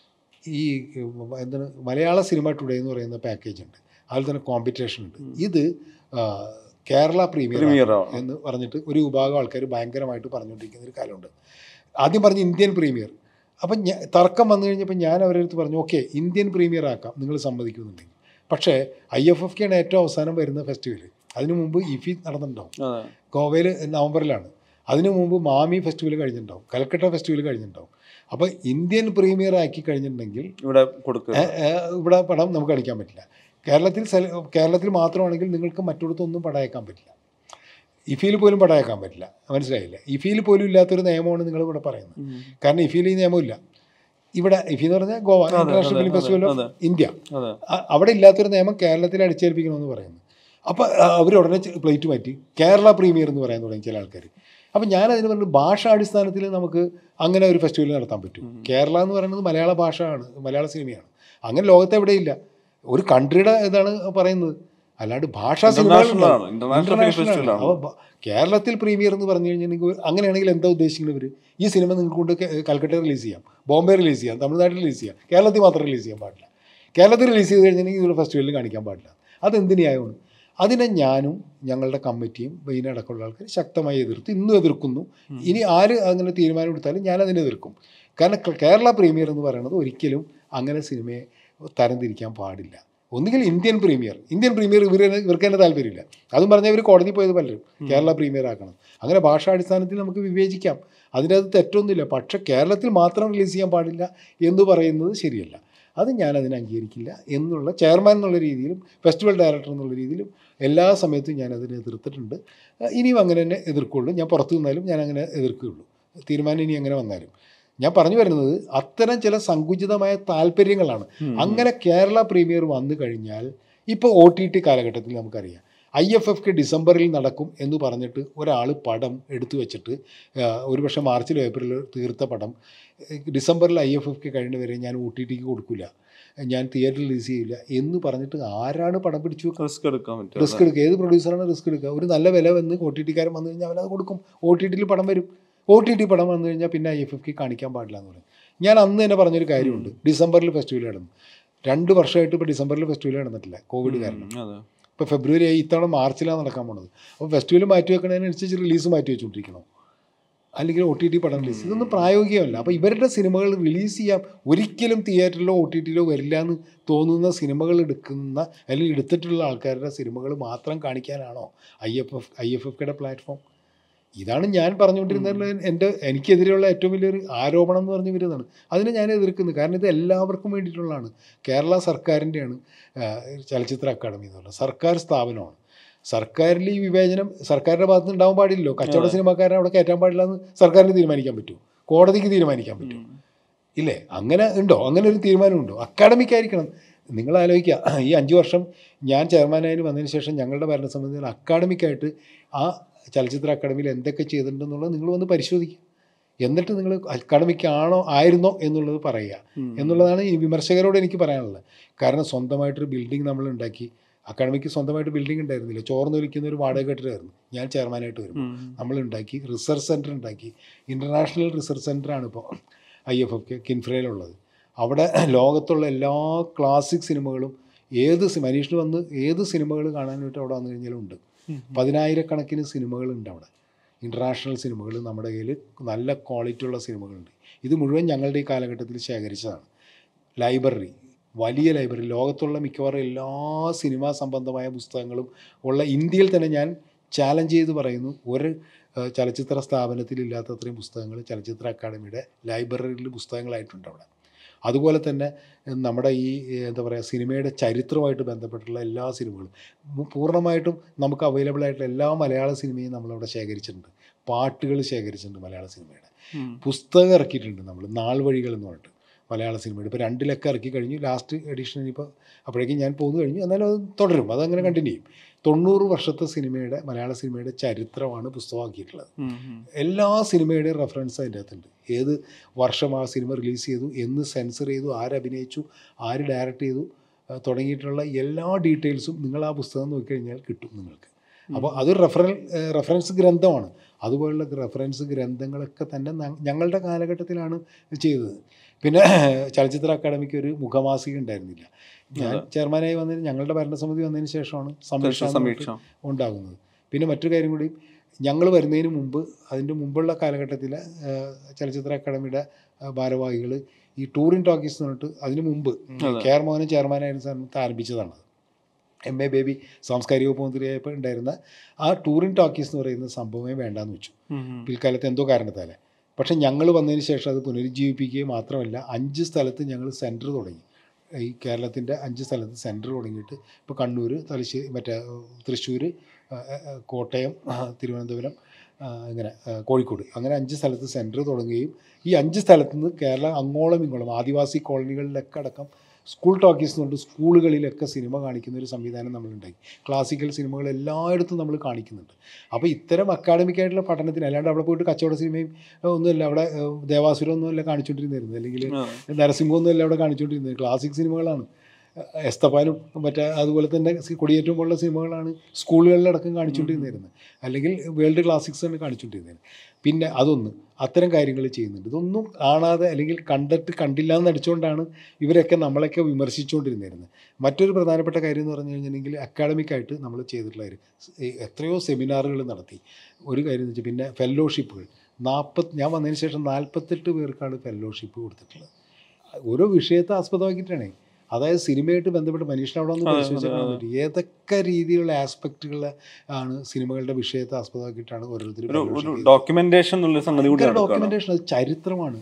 ഈ എന്താണ് മലയാള സിനിമ ടുഡേ എന്ന് പറയുന്ന പാക്കേജ് ഉണ്ട് അതിൽ തന്നെ കോമ്പറ്റീഷൻ ഉണ്ട് ഇത് ആ, കേരള പ്രീമിയർ പ്രീമിയർ എന്ന് പറഞ്ഞിട്ട് ഒരു വിഭാഗം ആൾക്കാർ ഭയങ്കരമായിട്ട് പറഞ്ഞുകൊണ്ടിരിക്കുന്ന ഒരു കാലമുണ്ട് ആദ്യം പറഞ്ഞ് ഇന്ത്യൻ പ്രീമിയർ അപ്പം ഞാൻ തർക്കം വന്നു കഴിഞ്ഞപ്പോൾ ഞാൻ അവരുടെ അടുത്ത് പറഞ്ഞു ഓക്കെ ഇന്ത്യൻ പ്രീമിയർ ആക്കാം നിങ്ങൾ സമ്മതിക്കുന്നുണ്ടെങ്കിൽ പക്ഷേ ഐ എഫ് എഫ് കെയാണ് ഏറ്റവും അവസാനം വരുന്ന ഫെസ്റ്റിവൽ അതിനു മുമ്പ് ഇഫി നടന്നിട്ടുണ്ടാവും അതെ ഗോവയിൽ നവംബറിലാണ് അതിനു മുമ്പ് മാമി ഫെസ്റ്റിവൽ കഴിഞ്ഞിട്ടുണ്ടാവും കൽക്കട്ട ഫെസ്റ്റിവൽ കഴിഞ്ഞിട്ടുണ്ടാവും അപ്പോൾ ഇന്ത്യൻ പ്രീമിയർ ആക്കി കഴിഞ്ഞിട്ടുണ്ടെങ്കിൽ ഇവിടെ കൊടുക്കുക ഏ, ഏ, ഇവിടെ പടം നമുക്ക് കളിക്കാൻ പറ്റില്ല കേരളത്തിൽ സെല- കേരളത്തിൽ മാത്രമാണെങ്കിൽ നിങ്ങൾക്ക് മറ്റിടത്തൊന്നും പടം അയക്കാൻ പറ്റില്ല ഇഫിയിൽ പോലും പടം അയക്കാൻ പറ്റില്ല മനസ്സിലായില്ല ഇഫിയിൽ പോലും ഇല്ലാത്തൊരു നിയമമാണ് നിങ്ങൾ ഇവിടെ പറയുന്നത് കാരണം ഇഫിയിൽ ഈ നിയമമില്ല ഇവിടെ ഇഫി എന്ന് പറഞ്ഞാൽ ഗോവ ഇന്റർനാഷണൽ അതെ, ഫിലിം ഫെസ്റ്റിവൽ ഓഫ് അതെ. ഇന്ത്യ അതെ അ- അവിടെ ഇല്ലാത്തൊരു നിയമം കേരളത്തിൽ അടിച്ചേൽപ്പിക്കണമെന്ന് പറയുന്നു അപ്പോൾ അവർ ഉടനെ പ്ലേറ്റ് മാറ്റി കേരള പ്രീമിയർ എന്ന് പറയാൻ തുടങ്ങി ചില ആൾക്കാർ അപ്പം ഞാൻ അതിന് പറഞ്ഞു ഭാഷാടിസ്ഥാനത്തിൽ നമുക്ക് അങ്ങനെ ഒരു ഫെസ്റ്റിവൽ നടത്താൻ പറ്റും കേരള എന്ന് പറയുന്നത് മലയാള ഭാഷയാണ് മലയാള സിനിമയാണ് അങ്ങനെ ലോകത്ത് എവിടെയില്ല ഒരു കൺട്രിയുടെ ഇതാണ് പറയുന്നത് അല്ലാണ്ട് ഭാഷാ International ആണ്. International film festival ആണ്. അപ്പോൾ ബ- കേരളത്തിൽ പ്രീമിയർ എന്ന് പറഞ്ഞു കഴിഞ്ഞാൽ നിങ്ങൾക്ക് അങ്ങനെയാണെങ്കിൽ എന്താ ഉദ്ദേശിക്കുന്നത് ഇവർ ഈ സിനിമ നിങ്ങൾക്ക് കൊണ്ട് കെ- കൽക്കട്ട റിലീസ് ചെയ്യാം ബോംബെ റിലീസ് ചെയ്യാം തമിഴ്നാട്ടിൽ റിലീസ് ചെയ്യാം കേരളത്തിൽ മാത്രം റിലീസ് ചെയ്യാൻ പാടില്ല കേരളത്തിൽ റിലീസ് ചെയ്ത് കഴിഞ്ഞിട്ടുണ്ടെങ്കിൽ ഇതിവിടെ ഫെസ്റ്റിവലിൽ കാണിക്കാൻ പാടില്ല അതെന്തിനായാണ് അതിനെ ഞാനും ഞങ്ങളുടെ കമ്മിറ്റിയും ബൈനടക്കമുള്ള ആൾക്കാർ ശക്തമായി എതിർത്തു ഇന്നും എതിർക്കുന്നു ഇനി ആര് അങ്ങനെ തീരുമാനം എടുത്താലും ഞാൻ അതിനെ എതിർക്കും കാരണം കേ- കേരള പ്രീമിയർ എന്ന് പറയുന്നത് ഒരിക്കലും അങ്ങനെ സിനിമയെ തരംതിരിക്കാൻ പാടില്ല ഒന്നുകിൽ ഇന്ത്യൻ പ്രീമിയർ ഇന്ത്യൻ പ്രീമിയർ ഇവർ ഇവർക്ക് തന്നെ താല്പര്യമില്ല അതും പറഞ്ഞാൽ ഇവർ കോടതി പോയത് പലരും കേരള പ്രീമിയർ ആക്കണം അങ്ങനെ ഭാഷാടിസ്ഥാനത്തിൽ നമുക്ക് വിവേചിക്കാം അതിനകത്ത് തെറ്റൊന്നുമില്ല പക്ഷേ കേരളത്തിൽ മാത്രം റിലീസ് ചെയ്യാൻ പാടില്ല എന്ന് പറയുന്നത് ശരിയല്ല അത് ഞാൻ അതിനെ അംഗീകരിക്കില്ല എന്നുള്ള ചെയർമാൻ എന്നുള്ള രീതിയിലും ഫെസ്റ്റിവൽ ഡയറക്ടർ എന്നുള്ള രീതിയിലും എല്ലാ സമയത്തും ഞാൻ അതിനെ എതിർത്തിട്ടുണ്ട് അഹ് ഇനിയും അങ്ങനെ തന്നെ എതിർക്കുള്ളൂ ഞാൻ പുറത്തു നിന്നാലും ഞാൻ അങ്ങനെ എതിർക്കുകയുള്ളൂ തീരുമാനം ഇനി അങ്ങനെ വന്നാലും ഞാൻ പറഞ്ഞു വരുന്നത് അത്തരം ചില സങ്കുചിതമായ താല്പര്യങ്ങളാണ് അങ്ങനെ കേരള പ്രീമിയർ വന്നു കഴിഞ്ഞാൽ ഇപ്പോൾ ഒ ടി ടി കാലഘട്ടത്തിൽ നമുക്കറിയാം ഐ എഫ് എഫ് കെ ഡിസംബറിൽ നടക്കും എന്ന് പറഞ്ഞിട്ട് ഒരാൾ പടം എടുത്തു വെച്ചിട്ട് ആഹ്, ഒരുപക്ഷെ മാർച്ചിലോ ഏപ്രിലോ തീർത്ത പടം ഏഹ്, ഡിസംബറിൽ ഐ എഫ് എഫ് കെ കഴിയുന്നവരെ ഞാൻ ഒ ടി ടിക്ക് കൊടുക്കില്ല ഞാൻ തിയേറ്ററിൽ റിലീസ് ചെയ്യില്ല എന്ന് പറഞ്ഞിട്ട് ആരാണ് പടം പിടിച്ചു വെക്കുക റിസ്ക് എടുക്കാൻ പറ്റും റിസ്ക് എടുക്കുക ഏത് പ്രൊഡ്യൂസറാണ് റിസ്ക് എടുക്കുക ഒരു നല്ല വില വന്ന് ഒ ടി ടിക്കാരൻ വന്നു കഴിഞ്ഞാൽ അവനത് കൊടുക്കും ഒ ടി ടിയിൽ പടം വരും ഒ ടി ടി പടം വന്നു കഴിഞ്ഞാൽ പിന്നെ ഐ എഫ് എഫ് കാണിക്കാൻ പാടില്ല എന്ന് പറയും ഞാൻ അന്ന് തന്നെ പറഞ്ഞൊരു കാര്യമുണ്ട് ഡിസംബറിൽ ഫെസ്റ്റിവൽ നടന്നു രണ്ട് വർഷമായിട്ട് ഇപ്പോൾ ഡിസംബറിൽ ഫെസ്റ്റിവൽ നടന്നിട്ടില്ല കോവിഡ് കാരണം അതെ ഇപ്പോൾ ഫെബ്രുവരി ആയി ഇത്തവണ മാർച്ചിലാണ് നടക്കാൻ പോണത് അപ്പോൾ ഫെസ്റ്റിവൽ മാറ്റി വെക്കണതിനനുസരിച്ച് റിലീസ് മാറ്റി വെച്ചുകൊണ്ടിരിക്കണം അല്ലെങ്കിൽ ഒ ടി ടി പടം റിലീസ് ഇതൊന്നും പ്രായോഗികമല്ല അപ്പോൾ ഇവരുടെ സിനിമകൾ റിലീസ് ചെയ്യാം ഒരിക്കലും തിയേറ്ററിലോ ഒ ടി ടിയിലോ വരില്ല എന്ന് തോന്നുന്ന സിനിമകൾ എടുക്കുന്ന അല്ലെങ്കിൽ എടുത്തിട്ടുള്ള ആൾക്കാരുടെ സിനിമകൾ മാത്രം കാണിക്കാനാണോ I F F I F F കെയുടെ പ്ലാറ്റ്ഫോം ഇതാണ് ഞാൻ പറഞ്ഞുകൊണ്ടിരുന്നതിൽ എൻ്റെ എനിക്കെതിരെയുള്ള ഏറ്റവും വലിയൊരു ആരോപണം എന്ന് പറഞ്ഞു വരുന്നതാണ് അതിനെ ഞാൻ എതിർക്കുന്നത് കാരണം ഇത് എല്ലാവർക്കും വേണ്ടിയിട്ടുള്ളതാണ് കേരള സർക്കാരിൻ്റെയാണ് ചലച്ചിത്ര അക്കാദമി എന്ന് പറയുന്നത് സർക്കാർ സ്ഥാപനമാണ് സർക്കാരിൽ ഈ വിവേചനം സർക്കാരിൻ്റെ ഭാഗത്ത് നിന്ന് ഉണ്ടാവാൻ പാടില്ലല്ലോ കച്ചവട സിനിമാക്കാരെ അവിടെ കയറ്റാൻ പാടില്ല എന്ന് സർക്കാരിന് തീരുമാനിക്കാൻ പറ്റുമോ കോടതിക്ക് തീരുമാനിക്കാൻ പറ്റും ഇല്ലേ അങ്ങനെ ഉണ്ടോ അങ്ങനെ ഒരു തീരുമാനമുണ്ടോ അക്കാഡമിക്കായിരിക്കണം നിങ്ങൾ ആലോചിക്കുക ഈ അഞ്ച് വർഷം ഞാൻ ചെയർമാനായി വന്നതിന് ശേഷം ഞങ്ങളുടെ ഭരണസമിതിയിൽ അക്കാഡമിക്കായിട്ട് ആ ചലച്ചിത്ര അക്കാദമിയിൽ എന്തൊക്കെ ചെയ്തിട്ടുണ്ടെന്നുള്ളത് നിങ്ങൾ വന്ന് പരിശോധിക്കുക എന്നിട്ട് നിങ്ങൾ അക്കാഡമിക്കാണോ ആയിരുന്നോ എന്നുള്ളത് പറയുക എന്നുള്ളതാണ് ഈ വിമർശകരോട് എനിക്ക് പറയാനുള്ളത് കാരണം സ്വന്തമായിട്ടൊരു ബിൽഡിംഗ് നമ്മൾ ഉണ്ടാക്കി അക്കാഡമിക്ക് സ്വന്തമായിട്ട് ബിൽഡിംഗ് ഉണ്ടായിരുന്നില്ല ചോർന്നൊലിക്കുന്ന ഒരു വാടക കെട്ടിടമായിരുന്നു ഞാൻ ചെയർമാനായിട്ട് വരും നമ്മൾ ഉണ്ടാക്കി റിസർച്ച് സെൻറ്റർ ഉണ്ടാക്കി ഇൻ്റർനാഷണൽ റിസർച്ച് സെൻറ്ററാണ് ഇപ്പോൾ ഐ എഫ് എഫ് കെ കിൻഫ്രയിലുള്ളത് അവിടെ ലോകത്തുള്ള എല്ലാ ക്ലാസിക് സിനിമകളും ഏത് സി- മനീഷിന് വന്ന് ഏത് സിനിമകൾ കാണാനായിട്ട് അവിടെ വന്നു കഴിഞ്ഞാലും ഉണ്ട് പതിനായിരക്കണക്കിന് സിനിമകളുണ്ട് അവിടെ ഇൻ്റർനാഷണൽ സിനിമകൾ നമ്മുടെ കയ്യിൽ നല്ല ക്വാളിറ്റി ഉള്ള സിനിമകളുണ്ട് ഇത് മുഴുവൻ ഞങ്ങളുടെ ഈ കാലഘട്ടത്തിൽ ശേഖരിച്ചതാണ് ലൈബ്രറി വലിയ ലൈബ്രറി ലോകത്തുള്ള മിക്കവാറും എല്ലാ സിനിമാ സംബന്ധമായ പുസ്തകങ്ങളും ഉള്ള ഇന്ത്യയിൽ തന്നെ ഞാൻ ചാലഞ്ച് ചെയ്ത് പറയുന്നു ഒരു ഏഹ്, ചലച്ചിത്ര സ്ഥാപനത്തിൽ ഇല്ലാത്ത അത്രയും പുസ്തകങ്ങൾ ചലച്ചിത്ര അക്കാദമിയുടെ ലൈബ്രറിയിൽ പുസ്തകങ്ങളായിട്ടുണ്ട് അവിടെ അതുപോലെ തന്നെ ഏഹ്, നമ്മുടെ ഈ ഏഹ്, എന്താ പറയുക സിനിമയുടെ ചരിത്രമായിട്ട് ബന്ധപ്പെട്ടുള്ള എല്ലാ സിനിമകളും മു- പൂർണ്ണമായിട്ടും നമുക്ക് അവൈലബിൾ ആയിട്ടുള്ള എല്ലാ മലയാള സിനിമയും നമ്മളവിടെ ശേഖരിച്ചിട്ടുണ്ട് പാട്ടുകൾ ശേഖരിച്ചിട്ടുണ്ട് മലയാള സിനിമയുടെ പുസ്തകം ഇറക്കിയിട്ടുണ്ട് നമ്മൾ നാൾ വഴികൾ എന്ന് പറഞ്ഞിട്ട് മലയാള സിനിമയുടെ ഇപ്പോൾ രണ്ടിലൊക്കെ ഇറക്കി കഴിഞ്ഞു ലാസ്റ്റ് എഡിഷൻ ഇനിയിപ്പോൾ അപ്പോഴേക്കും ഞാൻ പോന്നു കഴിഞ്ഞു എന്നാലും അത് തുടരും അതങ്ങനെ കണ്ടിന്യൂ ചെയ്യും തൊണ്ണൂറ് വർഷത്തെ സിനിമയുടെ മലയാള സിനിമയുടെ ചരിത്രമാണ് പുസ്തകമാക്കിയിട്ടുള്ളത് എല്ലാ സിനിമയുടെയും റെഫറൻസ് അതിൻ്റെ അകത്തുണ്ട് ഏത് വർഷം ആ സിനിമ റിലീസ് ചെയ്തു എന്ന് സെൻസർ ചെയ്തു ആരഭിനയിച്ചു ആര് ഡയറക്റ്റ് ചെയ്തു ആ, തുടങ്ങിയിട്ടുള്ള എല്ലാ ഡീറ്റെയിൽസും നിങ്ങൾ ആ പുസ്തകം നോക്കിക്കഴിഞ്ഞാൽ കിട്ടും നിങ്ങൾക്ക് അപ്പോൾ അതൊരു റെഫറൽ റെഫറൻസ് ഗ്രന്ഥമാണ് അതുപോലുള്ള റെഫറൻസ് ഗ്രന്ഥങ്ങളൊക്കെ തന്നെ ന- ഞങ്ങളുടെ കാലഘട്ടത്തിലാണ് ചെയ്തത് പിന്നെ ചലച്ചിത്ര അക്കാദമിക്ക് ഒരു മുഖമാസിക ഉണ്ടായിരുന്നില്ല ഞാൻ ചെയർമാനായി വന്നതിന് ഞങ്ങളുടെ ഭരണസമിതി വന്നതിന് ശേഷമാണ് സമീക്ഷ എന്ന് സമീക്ഷ പറഞ്ഞിട്ട് ഉണ്ടാകുന്നത് പിന്നെ മറ്റൊരു കാര്യം കൂടി ഞങ്ങൾ വരുന്നതിന് മുമ്പ് അതിൻ്റെ മുമ്പുള്ള കാലഘട്ടത്തിൽ ചലച്ചിത്ര അക്കാദമിയുടെ ഭാരവാഹികൾ ഈ ടൂറിംഗ് ടോക്കീസ് എന്ന് പറഞ്ഞിട്ട് അതിന് മുമ്പ് അതെ. കെ ആർ മോഹൻ ചെയർമാനായിരുന്ന സമയത്ത് ആരംഭിച്ചതാണ് എം എ ബേബി സാംസ്കാരിക വകുപ്പ് മന്ത്രിയായപ്പോൾ ഉണ്ടായിരുന്ന ആ ടൂറിംഗ് ടോക്കീസ് എന്ന് പറയുന്ന സംഭവമേ വേണ്ടാന്ന് വെച്ചു പിൽക്കാലത്ത് എന്തോ കാരണത്താൽ പക്ഷേ ഞങ്ങൾ വന്നതിന് ശേഷം അത് പുനരുജ്ജീവിപ്പിക്കുകയും മാത്രമല്ല അഞ്ച് സ്ഥലത്ത് ഞങ്ങൾ സെൻറ്റർ തുടങ്ങി ഈ കേരളത്തിൻ്റെ അഞ്ച് സ്ഥലത്ത് സെൻറ്റർ തുടങ്ങിയിട്ട് ഇപ്പോൾ കണ്ണൂർ തലശ്ശേരി മറ്റേ തൃശ്ശൂർ കോട്ടയം ആ, തിരുവനന്തപുരം ആ, ഇങ്ങനെ ആ, കോഴിക്കോട് അങ്ങനെ അഞ്ച് സ്ഥലത്ത് സെൻറ്റർ തുടങ്ങുകയും ഈ അഞ്ച് സ്ഥലത്ത് നിന്ന് കേരളം അങ്ങോളം ഇങ്ങോളം ആദിവാസി കോളനികളിലൊക്കെ അടക്കം സ്കൂൾ ടോക്കീസ് കൊണ്ട് സ്കൂളുകളിലൊക്കെ സിനിമ കാണിക്കുന്ന ഒരു സംവിധാനം നമ്മളുണ്ടാക്കി ക്ലാസിക്കൽ സിനിമകൾ എല്ലായിടത്തും നമ്മൾ കാണിക്കുന്നുണ്ട് അപ്പോൾ ഇത്തരം അക്കാഡമിക് ആയിട്ടുള്ള പഠനത്തിന് അല്ലാണ്ട് അവിടെ പോയിട്ട് കച്ചവട സിനിമയും ഏഹ്, ഒന്നുമില്ല അവിടെ ഏഹ്, ദേവാസുരം ഒന്നുമല്ല കാണിച്ചുകൊണ്ടിരുന്നത് അല്ലെങ്കിൽ നരസിംഹം ഒന്നുമല്ല അവിടെ കാണിച്ചുകൊണ്ടിരുന്നത് ക്ലാസിക് സിനിമകളാണ് ഏഹ്, എസ്തപ്പാനും മറ്റേ അതുപോലെ തന്നെ സി- കൊടിയേറ്റവും പോലുള്ള സിനിമകളാണ് സ്കൂളുകളിലടക്കം കാണിച്ചുകൊണ്ടിരുന്നത് അല്ലെങ്കിൽ വേൾഡ് ക്ലാസിക്സ് ആണ് കാണിച്ചുകൊണ്ടിരുന്നത് പിന്നെ അതൊന്ന് അത്തരം കാര്യങ്ങൾ ചെയ്യുന്നുണ്ട് ഇതൊന്നും കാണാതെ അല്ലെങ്കിൽ കണ്ടിട്ട് കണ്ടില്ല എന്ന് നടിച്ചുകൊണ്ടാണ് ഇവരൊക്കെ നമ്മളൊക്കെ വിമർശിച്ചുകൊണ്ടിരുന്നിരുന്നത് മറ്റൊരു പ്രധാനപ്പെട്ട കാര്യം എന്ന് പറഞ്ഞു കഴിഞ്ഞിട്ടുണ്ടെങ്കിൽ അക്കാഡമിക്കായിട്ട് നമ്മൾ ചെയ്തിട്ടുള്ള കാര്യം ഈ എത്രയോ സെമിനാറുകൾ നടത്തി ഒരു കാര്യം എന്ന് വെച്ചാൽ പിന്നെ ഫെല്ലോഷിപ്പുകൾ നാൽപ്പത് ഞാൻ വന്നതിന് ശേഷം നാൽപ്പത്തെട്ട് പേർക്കാണ് ഫെല്ലോഷിപ്പ് കൊടുത്തിട്ടുള്ളത് ഓരോ വിഷയത്തെ ആസ്പദമാക്കിയിട്ടാണ് അതായത് സിനിമയായിട്ട് ബന്ധപ്പെട്ട് മനുഷ്യൻ അവിടെ ഒന്ന് അതെ, പരിശോധിച്ചാൽ അതെ, കാണാൻ അതെ. പറ്റും ഏതൊക്കെ രീതിയിലുള്ള ആസ്പെക്റ്റുകൾ ആണ് സിനിമകളുടെ വിഷയത്തെ ആസ്പദമാക്കിയിട്ടാണ് ഒരു ഓരോരുത്തരും ഒരു ഡോക്യുമെന്റേഷൻ എന്നുള്ള സംഗതി കൂടി നടക്കുകയാണ് ഡോക്യുമെന്റേഷൻ അത് ചരിത്രമാണ്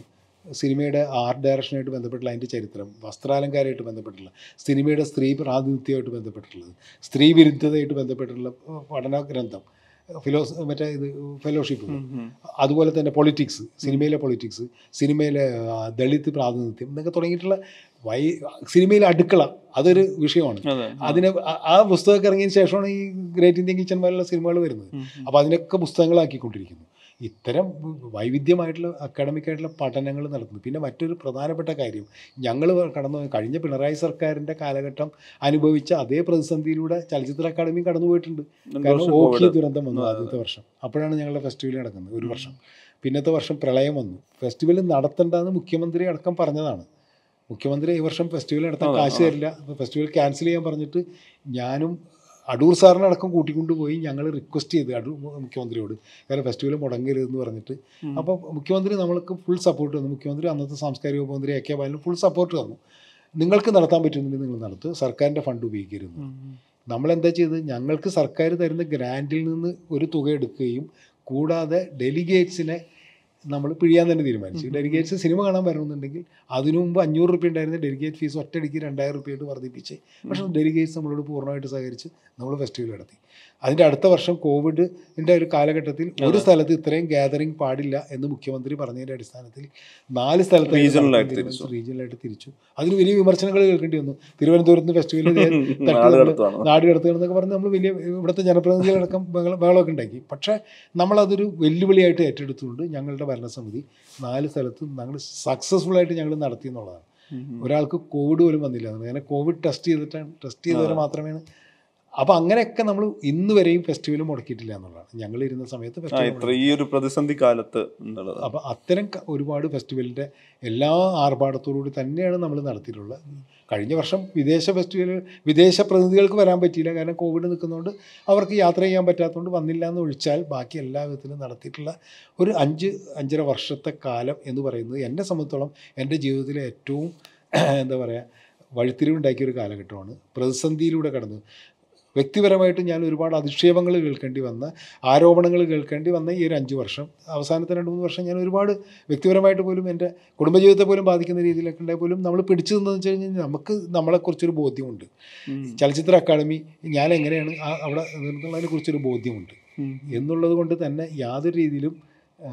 സിനിമയുടെ ആർട്ട് ഡയറക്ഷനായിട്ട് ബന്ധപ്പെട്ടുള്ള അതിൻ്റെ ചരിത്രം വസ്ത്രാലങ്കാരമായിട്ട് ബന്ധപ്പെട്ടുള്ള സിനിമയുടെ സ്ത്രീ പ്രാതിനിധ്യമായിട്ട് ബന്ധപ്പെട്ടുള്ളത് സ്ത്രീ വിരുദ്ധതയായിട്ട് ബന്ധപ്പെട്ടുള്ള പഠന ഗ്രന്ഥം ഫിലോസ് മറ്റേ ഇത് ഫെലോഷിപ്പ് അതുപോലെ തന്നെ പൊളിറ്റിക്സ് സിനിമയിലെ പൊളിറ്റിക്സ് സിനിമയിലെ ആ, ദളിത് പ്രാതിനിധ്യം എന്നൊക്കെ തുടങ്ങിയിട്ടുള്ള വൈ സിനിമയിലെ അടുക്കള അതൊരു വിഷയമാണ് അതെ അതിനെ ആ- ആ പുസ്തകമൊക്കെ ഇറങ്ങിയതിന് ശേഷമാണ് ഈ ഗ്രേറ്റ് ഇന്ത്യൻ കിച്ചൺ പോലുള്ള സിനിമകൾ വരുന്നത് അപ്പോൾ അതിനൊക്കെ പുസ്തകങ്ങളാക്കിക്കൊണ്ടിരിക്കുന്നു ഇത്തരം വൈവിധ്യമായിട്ടുള്ള അക്കാഡമിക് ആയിട്ടുള്ള പഠനങ്ങൾ നടത്തുന്നു പിന്നെ മറ്റൊരു പ്രധാനപ്പെട്ട കാര്യം ഞങ്ങൾ കടന്നു പോയ- കഴിഞ്ഞ പിണറായി സർക്കാരിൻ്റെ കാലഘട്ടം അനുഭവിച്ച അതേ പ്രതിസന്ധിയിലൂടെ ചലച്ചിത്ര അക്കാദമി കടന്നു പോയിട്ടുണ്ട് കാരണം ഓഖി ദുരന്തം വന്നു ആദ്യത്തെ വർഷം അപ്പോഴാണ് ഞങ്ങളുടെ ഫെസ്റ്റിവൽ നടക്കുന്നത് ഒരു വർഷം പിന്നത്തെ വർഷം പ്രളയം വന്നു ഫെസ്റ്റിവൽ നടത്തണ്ടെന്ന് മുഖ്യമന്ത്രി അടക്കം പറഞ്ഞതാണ് മുഖ്യമന്ത്രി ഈ വർഷം ഫെസ്റ്റിവൽ നടത്താൻ അതെ, കാശ് തരില്ല അപ്പോൾ ഫെസ്റ്റിവൽ ക്യാൻസൽ ചെയ്യാൻ പറഞ്ഞിട്ട് ഞാനും അടൂർ സാറിനെ അടക്കം കൂട്ടിക്കൊണ്ടുപോയി ഞങ്ങൾ റിക്വസ്റ്റ് ചെയ്ത് അടൂർ മുഖ്യമന്ത്രിയോട് കാരണം ഫെസ്റ്റിവൽ മുടങ്ങരുതെന്ന് പറഞ്ഞിട്ട് അപ്പോൾ മുഖ്യമന്ത്രി നമ്മൾക്ക് ഫുൾ സപ്പോർട്ട് തന്നു മുഖ്യമന്ത്രി അന്നത്തെ സാംസ്കാരിക വകുപ്പ് മന്ത്രി എ കെ ബാലന് ഫുൾ സപ്പോർട്ട് തന്നു നിങ്ങൾക്ക് നടത്താൻ പറ്റുന്നുണ്ടെങ്കിൽ നിങ്ങൾ നടത്തുക സർക്കാരിൻ്റെ ഫണ്ട് ഉപയോഗിക്കരുത് നമ്മളെന്താ ചെയ്തത് ഞങ്ങൾക്ക് സർക്കാർ തരുന്ന ഗ്രാൻറ്റിൽ നിന്ന് ഒരു തുക എടുക്കുകയും കൂടാതെ ഡെലിഗേറ്റ്സിനെ നമ്മൾ പിഴിയാൻ തന്നെ തീരുമാനിച്ചു ഡെലിഗേറ്റ്സ് സിനിമ കാണാൻ വരണമെന്നുണ്ടെങ്കിൽ അതിനു മുമ്പ് അഞ്ഞൂറ് റുപ്യ ഉണ്ടായിരുന്ന ഡെലിഗേറ്റ് ഫീസ് ഒറ്റയടിക്ക് രണ്ടായിരം റുപ്യയായിട്ട് വർദ്ധിപ്പിച്ച് പക്ഷേ ഡെലിഗേറ്റ്സ് നമ്മളോട് പൂർണ്ണമായിട്ട് സഹകരിച്ച് നമ്മൾ ഫെസ്റ്റിവൽ നടത്തി അതിൻ്റെ അടുത്ത വർഷം കോവിഡിൻ്റെ ഒരു കാലഘട്ടത്തിൽ ഒരു സ്ഥലത്ത് ഇത്രയും ഗ്യാതറിംഗ് പാടില്ല എന്ന് മുഖ്യമന്ത്രി പറഞ്ഞതിൻ്റെ അടിസ്ഥാനത്തിൽ നാല് സ്ഥലത്ത് Regional ആയിട്ട് തിരിച്ചു. റീജിയണലായിട്ട് തിരിച്ചു അതിന് വലിയ വിമർശനങ്ങൾ കേൾക്കേണ്ടി വന്നു തിരുവനന്തപുരത്ത് നിന്ന് ഫെസ്റ്റിവൽ നാട് കടത്തുവാണ് നാട് കടത്തുകയെന്നൊക്കെ പറഞ്ഞ് നമ്മൾ വലിയ ഇവിടുത്തെ ജനപ്രതിനിധികളടക്കം ബഹള- ബഹളമൊക്കെ ഉണ്ടാക്കി പക്ഷേ നമ്മളതൊരു വെല്ലുവിളിയായിട്ട് ഏറ്റെടുത്തുകൊണ്ട് ഞങ്ങളുടെ ഭരണസമിതി നാല് സ്ഥലത്തും ഞങ്ങൾ സക്സസ്ഫുൾ ആയിട്ട് ഞങ്ങൾ നടത്തി എന്നുള്ളതാണ് ഒരാൾക്ക് കോവിഡ് പോലും വന്നില്ല അങ്ങനെ കോവിഡ് ടെസ്റ്റ് ചെയ്തിട്ടാണ് ടെസ്റ്റ് ചെയ്തവരെ മാത്രമേ അപ്പോൾ അങ്ങനെയൊക്കെ നമ്മൾ ഇന്ന് വരെയും ഫെസ്റ്റിവൽ മുടക്കിയിട്ടില്ല എന്നുള്ളതാണ് ഞങ്ങൾ ഇരുന്ന സമയത്ത് ആ ഫെസ്റ്റിവൽ ഇത്ര ഈ ഒരു പ്രതിസന്ധി കാലത്ത് എന്നുള്ളത് അപ്പോൾ അത്തരം ക- ഒരുപാട് ഫെസ്റ്റിവലിൻ്റെ എല്ലാ ആർഭാടത്തോടുകൂടി തന്നെയാണ് നമ്മൾ നടത്തിയിട്ടുള്ളത് കഴിഞ്ഞ വർഷം വിദേശ ഫെസ്റ്റിവൽ വിദേശ പ്രതിനിധികൾക്ക് വരാൻ പറ്റിയില്ല കാരണം കോവിഡ് നിൽക്കുന്നതുകൊണ്ട് അവർക്ക് യാത്ര ചെയ്യാൻ പറ്റാത്തതുകൊണ്ട് വന്നില്ല എന്ന് ഒഴിച്ചാൽ ബാക്കി എല്ലാ വിധത്തിലും നടത്തിയിട്ടുള്ള ഒരു അഞ്ച് അഞ്ചര വർഷത്തെ കാലം എന്ന് പറയുന്നത് എന്നെ സംബന്ധിച്ചോളം എൻ്റെ ജീവിതത്തിലെ ഏറ്റവും എന്താ പറയുക വഴിത്തിരിവുണ്ടാക്കിയ ഒരു കാലഘട്ടമാണ് പ്രതിസന്ധിയിലൂടെ കടന്നു വ്യക്തിപരമായിട്ട് ഞാൻ ഒരുപാട് അധിക്ഷേപങ്ങൾ കേൾക്കേണ്ടി വന്ന ആരോപണങ്ങൾ കേൾക്കേണ്ടി വന്ന ഈ ഒരു അഞ്ച് വർഷം അവസാനത്തെ രണ്ട് മൂന്ന് വർഷം ഞാൻ ഒരുപാട് വ്യക്തിപരമായിട്ട് പോലും എൻ്റെ കുടുംബജീവിതത്തെ പോലും ബാധിക്കുന്ന രീതിയിലൊക്കെ ഉണ്ടെങ്കിൽ പോലും നമ്മൾ പിടിച്ചു നിന്നതെന്ന് വെച്ച് കഴിഞ്ഞാൽ നമുക്ക് നമ്മളെക്കുറിച്ചൊരു ബോധ്യമുണ്ട് ചലച്ചിത്ര അക്കാദമി ഞാൻ എങ്ങനെയാണ് ആ- അവിടെ നിന്നുള്ളതിനെ കുറിച്ചൊരു ബോധ്യമുണ്ട് എന്നുള്ളത് കൊണ്ട് തന്നെ യാതൊരു രീതിയിലും ആ,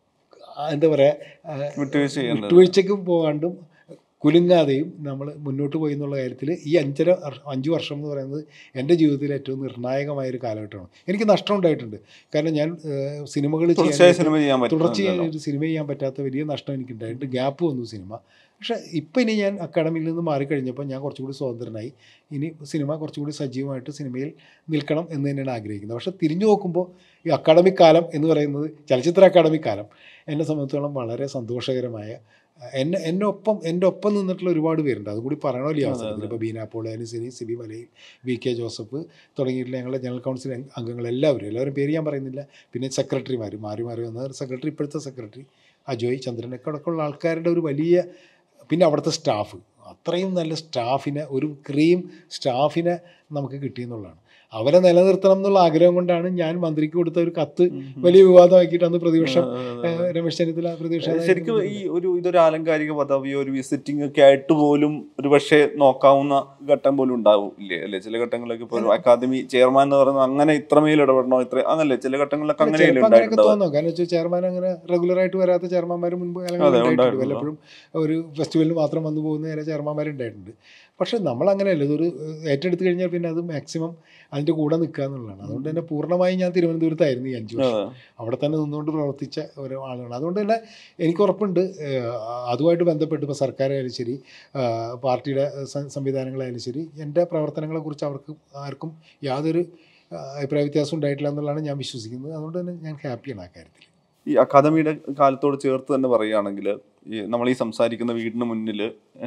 ആ, എന്താ പറയുക വിട്ടുവീഴ്ച ചെയ്യേണ്ടത് വിട്ടുവീഴ്ചയ്ക്ക് പോകാണ്ടും കുലുങ്ങാതെയും നമ്മൾ മുന്നോട്ട് പോയി എന്നുള്ള കാര്യത്തിൽ ഈ അഞ്ചര വർഷം- അഞ്ച് വർഷം എന്ന് പറയുന്നത് എൻ്റെ ജീവിതത്തിലെ ഏറ്റവും നിർണായകമായ ഒരു കാലഘട്ടമാണ് എനിക്ക് നഷ്ടം ഉണ്ടായിട്ടുണ്ട് കാരണം ഞാൻ സിനിമകൾ തുടർച്ചയായി സിനിമ ചെയ്യാൻ തുടർച്ചയായി പറ്റും ഒരു സിനിമ ചെയ്യാൻ പറ്റാത്ത വലിയ നഷ്ടം എനിക്കുണ്ടായിട്ട് ഗ്യാപ്പ് വന്നു സിനിമ പക്ഷേ ഇപ്പം ഇനി ഞാൻ അക്കാഡമിയിൽ നിന്ന് മാറിക്കഴിഞ്ഞപ്പോൾ ഞാൻ കുറച്ചുകൂടി സ്വതന്ത്രനായി ഇനി സിനിമ കുറച്ചുകൂടി സജീവമായിട്ട് സിനിമയിൽ നിൽക്കണം എന്ന് തന്നെയാണ് ആഗ്രഹിക്കുന്നത് പക്ഷേ തിരിഞ്ഞു നോക്കുമ്പോൾ ഈ അക്കാഡമിക് കാലം എന്ന് പറയുന്നത് ചലച്ചിത്ര അക്കാഡമിക് കാലം എന്നെ സംബന്ധിച്ചോളം വളരെ സന്തോഷകരമായ അഹ് എന്നെ എന്നെ ഒപ്പം എൻ്റെ ഒപ്പം നിന്നിട്ടുള്ള ഒരുപാട് പേരുണ്ട് അതുകൂടി പറയണമല്ലോ ഈ അവസരത്തിൽ ഇപ്പോൾ ബീന പോളാനും സിനി സിബി മലയിൽ വി കെ ജോസഫ് തുടങ്ങിയിട്ടുള്ള ഞങ്ങളുടെ ജനറൽ കൗൺസിൽ അംഗ- അംഗങ്ങൾ എല്ലാവരും എല്ലാവരും പേര് ഞാൻ പറയുന്നില്ല പിന്നെ സെക്രട്ടറിമാർ മാറി മാറി വന്ന സെക്രട്ടറി ഇപ്പോഴത്തെ സെക്രട്ടറി അജോയ് ചന്ദ്രനൊക്കെ അടക്കമുള്ള ആൾക്കാരുടെ ഒരു വലിയ പിന്നെ അവിടുത്തെ സ്റ്റാഫ് അത്രയും നല്ല സ്റ്റാഫിനെ ഒരു ക്രീം സ്റ്റാഫിനെ നമുക്ക് കിട്ടിയെന്നുള്ളതാണ് അവരെ നിലനിർത്തണം എന്നുള്ള ആഗ്രഹം കൊണ്ടാണ് ഞാൻ മന്ത്രിക്ക് കൊടുത്ത ഒരു കത്ത് വലിയ വിവാദമാക്കിയിട്ട് അന്ന് പ്രതിപക്ഷം ഏഹ്, രമേശ് ചെന്നിത്തല പ്രതിപക്ഷ നേതാവ് ശരിക്കും ഈ ഒരു ഇതൊരു ആലങ്കാരിക പദവിയോ ഒരു വിസിറ്റിംഗ് ഒക്കെ ആയിട്ട് പോലും ഒരു പക്ഷേ നോക്കാവുന്ന ഘട്ടം പോലും ഉണ്ടാവും ഇല്ലേ അല്ലെ ചില ഘട്ടങ്ങളിലൊക്കെ ഇപ്പോൾ ഒരു അക്കാദമി ചെയർമാൻ എന്ന് പറയുന്നത് അങ്ങനെ ഇത്രമേൽ ഇടപെടണോ ഇത്ര അങ്ങനല്ലേ ചില ഘട്ടങ്ങളിലൊക്കെ അങ്ങനെയല്ലേ ചിലപ്പോൾ അങ്ങനെയൊക്കെ ഉണ്ടായിട്ടുണ്ടാവുക തോന്നാം കാരണം വെച്ചാൽ ചെയർമാൻ അങ്ങനെ റെഗുലർ ആയിട്ട് വരാത്ത ചെയർമാന്മാർ മുൻപ് കാലങ്ങളിൽ അതെ, ഉണ്ടായിട്ടുണ്ട് ഉണ്ടായിരുന്നു. വല്ലപ്പോഴും ഒരു ഫെസ്റ്റിവലിന് മാത്രം വന്നു പോകുന്ന ചില ചെയർമാന്മാരുണ്ടായിട്ടുണ്ട് പക്ഷേ നമ്മൾ അങ്ങനെയല്ല ഇതൊരു ഏഹ്, ഏറ്റെടുത്ത് കഴിഞ്ഞാൽ പിന്നെ അത് മാക്സിമം അതിൻ്റെ കൂടെ നിൽക്കുക എന്നുള്ളതാണ് അതുകൊണ്ട് തന്നെ പൂർണ്ണമായും ഞാൻ തിരുവനന്തപുരത്തായിരുന്നു ഈ അഞ്ച് വർഷം അതെ. അവിടെ തന്നെ നിന്നുകൊണ്ട് പ്രവർത്തിച്ച ഒരു ആളാണ് അതുകൊണ്ട് തന്നെ എനിക്ക് ഉറപ്പുണ്ട് ഏഹ്, അതുമായിട്ട് ബന്ധപ്പെട്ട് ഇപ്പോൾ സർക്കാരായാലും ശരി ആഹ്, പാർട്ടിയുടെ സ- സംവിധാനങ്ങളായാലും ശരി എൻ്റെ പ്രവർത്തനങ്ങളെക്കുറിച്ച് അവർക്ക് ആർക്കും യാതൊരു ആഹ്, അഭിപ്രായ വ്യത്യാസം ഉണ്ടായിട്ടില്ല എന്നുള്ളതാണ് ഞാൻ വിശ്വസിക്കുന്നത് അതുകൊണ്ട് തന്നെ ഞാൻ ഹാപ്പിയാണ് ആ കാര്യത്തിൽ ഈ അക്കാദമിയുടെ കാലത്തോട് ചേർത്ത് തന്നെ പറയുകയാണെങ്കിൽ ഈ നമ്മൾ ഈ സംസാരിക്കുന്ന വീടിന് മുന്നിൽ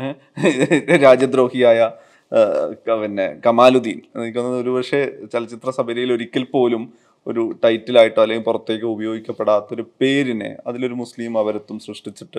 രാജ്യദ്രോഹിയായ ആ, ക- പിന്നെ കമാലുദ്ദീൻ എനിക്ക് തോന്നുന്നത് ഒരുപക്ഷെ ചലച്ചിത്ര സഭയിൽ ഒരിക്കൽ പോലും ഒരു ടൈറ്റിലായിട്ടോ അല്ലെങ്കിൽ പുറത്തേക്ക് ഉപയോഗിക്കപ്പെടാത്തൊരു പേരിനെ അതിലൊരു മുസ്ലിം അവരത്വം സൃഷ്ടിച്ചിട്ട്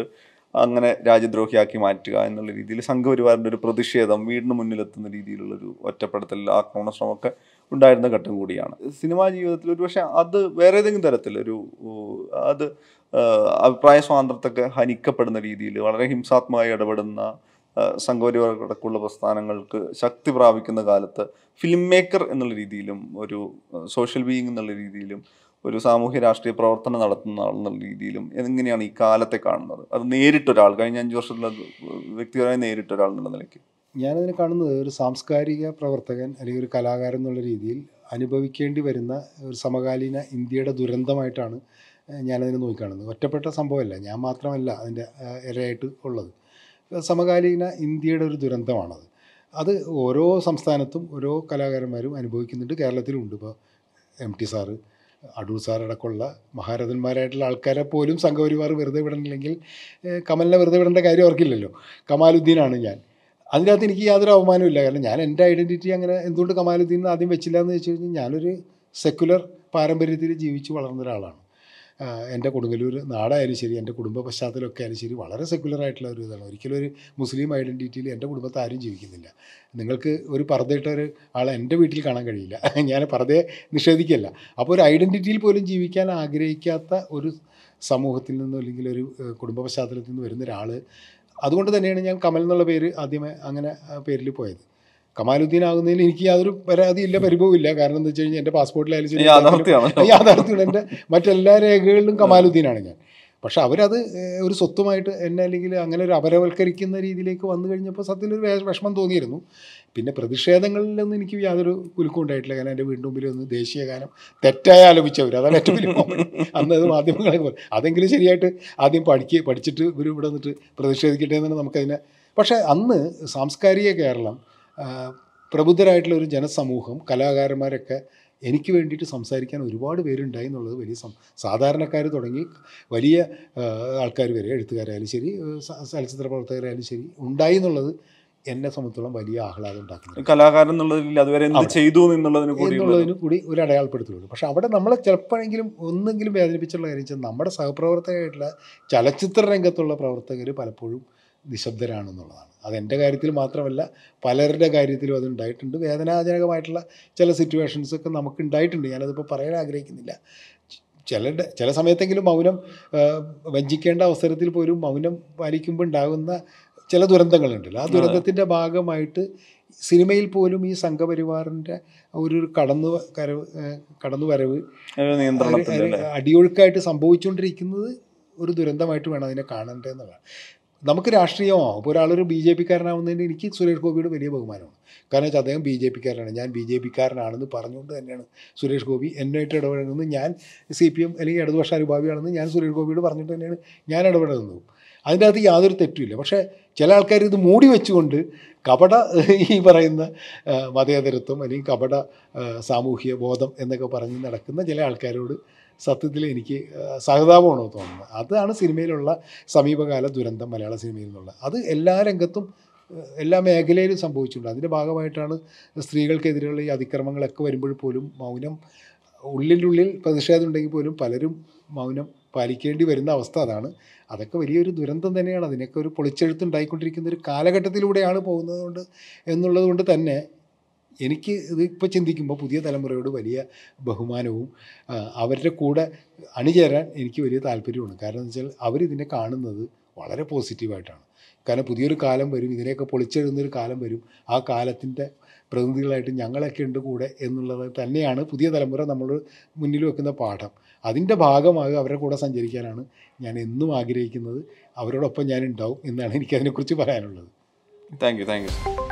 അങ്ങനെ രാജ്യദ്രോഹിയാക്കി മാറ്റുക എന്നുള്ള രീതിയിൽ സംഘപരിവാറിൻ്റെ ഒരു പ്രതിഷേധം വീടിന് മുന്നിലെത്തുന്ന രീതിയിലുള്ളൊരു ഒറ്റപ്പെടുത്തൽ ആക്രമണ ശ്രമമൊക്കെ ഉണ്ടായിരുന്ന ഘട്ടം കൂടിയാണ് സിനിമാ ജീവിതത്തിൽ ഒരു പക്ഷേ അത് വേറെ ഏതെങ്കിലും തരത്തിലൊരു ഊ, അത് ആ, അഭിപ്രായ സ്വാതന്ത്ര്യത്തൊക്കെ ഹനിക്കപ്പെടുന്ന രീതിയിൽ വളരെ ഹിംസാത്മകമായി ഇടപെടുന്ന ആ, സംഘപരിവാർക്കുള്ള പ്രസ്ഥാനങ്ങൾക്ക് ശക്തി പ്രാപിക്കുന്ന കാലത്ത് ഫിലിം മേക്കർ എന്നുള്ള രീതിയിലും ഒരു സോഷ്യൽ ബീയിങ് എന്നുള്ള രീതിയിലും ഒരു സാമൂഹ്യ രാഷ്ട്രീയ പ്രവർത്തനം നടത്തുന്ന ആൾ എന്നുള്ള രീതിയിലും എങ്ങനെയാണ് ഈ കാലത്തെ കാണുന്നത് അത് നേരിട്ടൊരാൾ കഴിഞ്ഞ അഞ്ച് വർഷത്തിൽ അത് വ്യക്തിപരമായി നേരിട്ടൊരാൾ എന്നുള്ള നിലയ്ക്ക് ഞാനതിനെ കാണുന്നത് ഒരു സാംസ്കാരിക പ്രവർത്തകൻ അല്ലെങ്കിൽ ഒരു കലാകാരൻ എന്നുള്ള രീതിയിൽ അനുഭവിക്കേണ്ടി വരുന്ന ഒരു സമകാലീന ഇന്ത്യയുടെ ദുരന്തമായിട്ടാണ് ഏഹ് ഞാനതിനെ നോക്കിക്കാണുന്നത് ഒറ്റപ്പെട്ട സംഭവമല്ല ഞാൻ മാത്രമല്ല അതിൻ്റെ ഏഹ് ഇരയായിട്ട് ഉള്ളത് സമകാലീന ഇന്ത്യയുടെ ഒരു ദുരന്തമാണത് അത് ഓരോ സംസ്ഥാനത്തും ഓരോ കലാകാരന്മാരും അനുഭവിക്കുന്നുണ്ട് കേരളത്തിലും ഉണ്ട് ഇപ്പോൾ M T sir Adoor sir അടക്കമുള്ള മഹാരഥന്മാരായിട്ടുള്ള ആൾക്കാരെ പോലും സംഘപരിവാർ വെറുതെ വിടണില്ലെങ്കിൽ ഏഹ് കമലിനെ വെറുതെ വിടേണ്ട കാര്യം അവർക്കില്ലല്ലോ കമാലുദ്ദീനാണ് ഞാൻ അതിനകത്ത് എനിക്ക് യാതൊരു അവമാനമില്ല കാരണം ഞാൻ എൻ്റെ ഐഡൻറ്റിറ്റി അങ്ങനെ എന്തുകൊണ്ട് കമാലുദ്ദീൻ എന്ന് ആദ്യം വെച്ചില്ല എന്ന് വെച്ച് കഴിഞ്ഞാൽ ഞാനൊരു സെക്കുലർ പാരമ്പര്യത്തിൽ ജീവിച്ച് വളർന്ന ഒരാളാണ് ആഹ് എൻ്റെ കൊടുങ്ങല്ലൂർ നാടായാലും ശരി എൻ്റെ കുടുംബ പശ്ചാത്തലമൊക്കെ ആയാലും ശരി വളരെ സെക്കുലർ ആയിട്ടുള്ള ഒരു ഇതാണ് ഒരിക്കലും ഒരു മുസ്ലിം ഐഡൻറ്റിറ്റിയിൽ എൻ്റെ കുടുംബത്തെ ആരും ജീവിക്കുന്നില്ല നിങ്ങൾക്ക് ഒരു പർദ്ദയിട്ട ഒരു ആളെ എൻ്റെ വീട്ടിൽ കാണാൻ കഴിയില്ല ഞാൻ പർദ്ദയെ നിഷേധിക്കല്ല അപ്പോൾ ഒരു ഐഡൻറ്റിറ്റിയിൽ പോലും ജീവിക്കാൻ ആഗ്രഹിക്കാത്ത ഒരു സമൂഹത്തിൽ നിന്നോ അല്ലെങ്കിൽ ഒരു ഏഹ്, കുടുംബ പശ്ചാത്തലത്തിൽ നിന്ന് വരുന്ന ഒരാൾ അതുകൊണ്ട് തന്നെയാണ് ഞാൻ കമൽ എന്നുള്ള പേര് ആദ്യമേ അങ്ങനെ ആ പേരിൽ പോയത് കമാലുദ്ദീൻ ആകുന്നതിൽ എനിക്ക് യാതൊരു പരാതിയില്ല പരിഭവവും ഇല്ല കാരണം എന്താ വെച്ച് കഴിഞ്ഞാൽ എൻ്റെ പാസ്പോർട്ടിലായാലും ശരി യാഥാർത്ഥ്യമാണ് യാഥാർത്ഥ്യമാണ് എൻ്റെ മറ്റെല്ലാ രേഖകളിലും കമാലുദ്ദീനാണ് ഞാൻ പക്ഷെ അവരത് ഏഹ്, ഒരു സ്വത്തുമായിട്ട് എന്നെ അല്ലെങ്കിൽ അങ്ങനെ ഒരു അപരവൽക്കരിക്കുന്ന രീതിയിലേക്ക് വന്നു കഴിഞ്ഞപ്പോൾ സത്യത്തിൽ ഒരു വേ- വിഷമം തോന്നിയിരുന്നു പിന്നെ പ്രതിഷേധങ്ങളിലൊന്നും എനിക്ക് യാതൊരു കുലുക്കം ഉണ്ടായിട്ടില്ല കാരണം എൻ്റെ വീടിന് മുമ്പിൽ ഒന്ന് ദേശീയ ഗാനം തെറ്റായി ആലോചിച്ചവർ അതാണ് ഏറ്റവും വലിയ moment. അന്ന് അത് മാധ്യമങ്ങളെ പോലെ അതെങ്കിലും ശരിയായിട്ട് ആദ്യം പഠിക്കുക പഠിച്ചിട്ട് ഇവർ ഇവിടെ വന്നിട്ട് പ്രതിഷേധിക്കട്ടെ എന്നാണ് നമുക്കതിനെ പക്ഷേ അന്ന് സാംസ്കാരിക കേരളം ആ, പ്രബുദ്ധരായിട്ടുള്ള ഒരു ജനസമൂഹം കലാകാരന്മാരൊക്കെ എനിക്ക് വേണ്ടിയിട്ട് സംസാരിക്കാൻ ഒരുപാട് പേരുണ്ടായി എന്നുള്ളത് വലിയ സം സാധാരണക്കാർ തുടങ്ങി വലിയ ആൾക്കാർ വരെ എഴുത്തുകാരായാലും ശരി ഏഹ് സ- ചലച്ചിത്ര പ്രവർത്തകരായാലും ശരി ഉണ്ടായി എന്നുള്ളത് എന്നെ സംബന്ധിച്ചോളം വലിയ ആഹ്ലാദം ഉണ്ടാക്കുന്നു കലാകാരൻ എന്നുള്ളതിൽ അതുവരെ എന്ത് അവിടെ. ചെയ്തു എന്നുള്ളതിന് കൂടി എന്നുള്ളതിന് കൂടി ഒരു അടയാളപ്പെടുത്തുള്ളൂ പക്ഷെ അവിടെ നമ്മളെ ചിലപ്പോഴെങ്കിലും ഒന്നെങ്കിലും വേദനിപ്പിച്ചുള്ള കാര്യം വെച്ചാൽ നമ്മുടെ സഹപ്രവർത്തകരായിട്ടുള്ള ചലച്ചിത്ര രംഗത്തുള്ള പ്രവർത്തകർ പലപ്പോഴും നിശബ്ദരാണെന്നുള്ളതാണ് അത് എൻ്റെ കാര്യത്തിൽ മാത്രമല്ല പലരുടെ കാര്യത്തിലും അത് ഉണ്ടായിട്ടുണ്ട് വേദനാജനകമായിട്ടുള്ള ചില സിറ്റുവേഷൻസ് ഒക്കെ നമുക്ക് ഉണ്ടായിട്ടുണ്ട് ഞാനതിപ്പോൾ പറയാൻ ആഗ്രഹിക്കുന്നില്ല ചിലരുടെ ചില സമയത്തെങ്കിലും മൗനം ആ, വഞ്ചിക്കേണ്ട അവസരത്തിൽ പോലും മൗനം പാലിക്കുമ്പോൾ ഉണ്ടാകുന്ന ചില ദുരന്തങ്ങളുണ്ടല്ലോ ആ ദുരന്തത്തിൻ്റെ ഭാഗമായിട്ട് സിനിമയിൽ പോലും ഈ സംഘപരിവാറിൻ്റെ ഒരു കടന്നു കരവ് ഏഹ് കടന്നു വരവ് ഒരു നിയന്ത്രണത്തിൽ ഒരു അടിയൊഴുക്കായിട്ട് സംഭവിച്ചുകൊണ്ടിരിക്കുന്നത് ഒരു ദുരന്തമായിട്ട് വേണം അതിനെ കാണേണ്ടതെന്നുള്ളതാണ് നമുക്ക് രാഷ്ട്രീയമാവും ഇപ്പോൾ ഒരാളൊരു ബി ജെ പിക്കാരനാവുന്നതിന് എനിക്ക് സുരേഷ് ഗോപിയുടെ വലിയ ബഹുമാനമാണ് കാരണം വെച്ചാൽ അദ്ദേഹം ബി ജെ പിക്കാരനാണ് ഞാൻ ബി ജെ പിക്കാരനാണെന്ന് പറഞ്ഞുകൊണ്ട് തന്നെയാണ് സുരേഷ് ഗോപി എന്നായിട്ട് ഇടപെടുന്നത് ഞാൻ സി പി എം അല്ലെങ്കിൽ ഇടതുപക്ഷ അനുഭാവിയാണെന്ന് ഞാൻ സുരേഷ് ഗോപിയോട് പറഞ്ഞിട്ട് തന്നെയാണ് ഞാൻ ഇടപെടുന്നത് അതിൻ്റെ അകത്ത് യാതൊരു തെറ്റുമില്ല പക്ഷേ ചില ആൾക്കാർ ഇത് മൂടി വെച്ചുകൊണ്ട് കപട ഈ പറയുന്ന ആ, മതേതരത്വം അല്ലെങ്കിൽ കപട ആ, സാമൂഹ്യ ബോധം എന്നൊക്കെ പറഞ്ഞ് നടക്കുന്ന ചില ആൾക്കാരോട് സത്യത്തിൽ എനിക്ക് ആ, സഹതാപമാണോ തോന്നുന്നത് അതാണ് സിനിമയിലുള്ള സമീപകാല ദുരന്തം മലയാള സിനിമയിൽ നിന്നുള്ള അത് എല്ലാ രംഗത്തും ആ, എല്ലാ മേഖലയിലും സംഭവിച്ചിട്ടുണ്ട് അതിൻ്റെ ഭാഗമായിട്ടാണ് സ്ത്രീകൾക്കെതിരെയുള്ള ഈ അതിക്രമങ്ങളൊക്കെ വരുമ്പോൾ പോലും മൗനം ഉള്ളിലുള്ളിൽ പ്രതിഷേധം ഉണ്ടെങ്കിൽ പോലും പലരും മൗനം പാലിക്കേണ്ടി വരുന്ന അവസ്ഥ അതാണ് അതൊക്കെ വലിയൊരു ദുരന്തം തന്നെയാണ് അതിനൊക്കെ ഒരു പൊളിച്ചെഴുത്തുണ്ടായിക്കൊണ്ടിരിക്കുന്ന ഒരു കാലഘട്ടത്തിലൂടെയാണ് പോകുന്നത് കൊണ്ട് എന്നുള്ളത് കൊണ്ട് തന്നെ എനിക്ക് ഇത് ഇപ്പോൾ ചിന്തിക്കുമ്പോൾ പുതിയ തലമുറയോട് വലിയ ബഹുമാനവും ആ, അവരുടെ കൂടെ അണിചേരാൻ എനിക്ക് വലിയ താല്പര്യമാണ് കാരണം എന്ന് വെച്ചാൽ അവരിതിനെ കാണുന്നത് വളരെ പോസിറ്റീവായിട്ടാണ് കാരണം പുതിയൊരു കാലം വരും ഇതിനെയൊക്കെ പൊളിച്ചെഴുന്നൊരു കാലം വരും ആ കാലത്തിൻ്റെ പ്രതിനിധികളായിട്ട് ഞങ്ങളൊക്കെ ഉണ്ട് കൂടെ എന്നുള്ളത് തന്നെയാണ് പുതിയ തലമുറ നമ്മൾ മുന്നിൽ വെക്കുന്ന പാഠം അതിൻ്റെ ഭാഗമായി അവരുടെ കൂടെ സഞ്ചരിക്കാനാണ് ഞാൻ എന്നും ആഗ്രഹിക്കുന്നത് അവരോടൊപ്പം ഞാൻ ഉണ്ടാവും എന്നാണ് എനിക്കതിനെക്കുറിച്ച് പറയാനുള്ളത് താങ്ക് യു താങ്ക് യു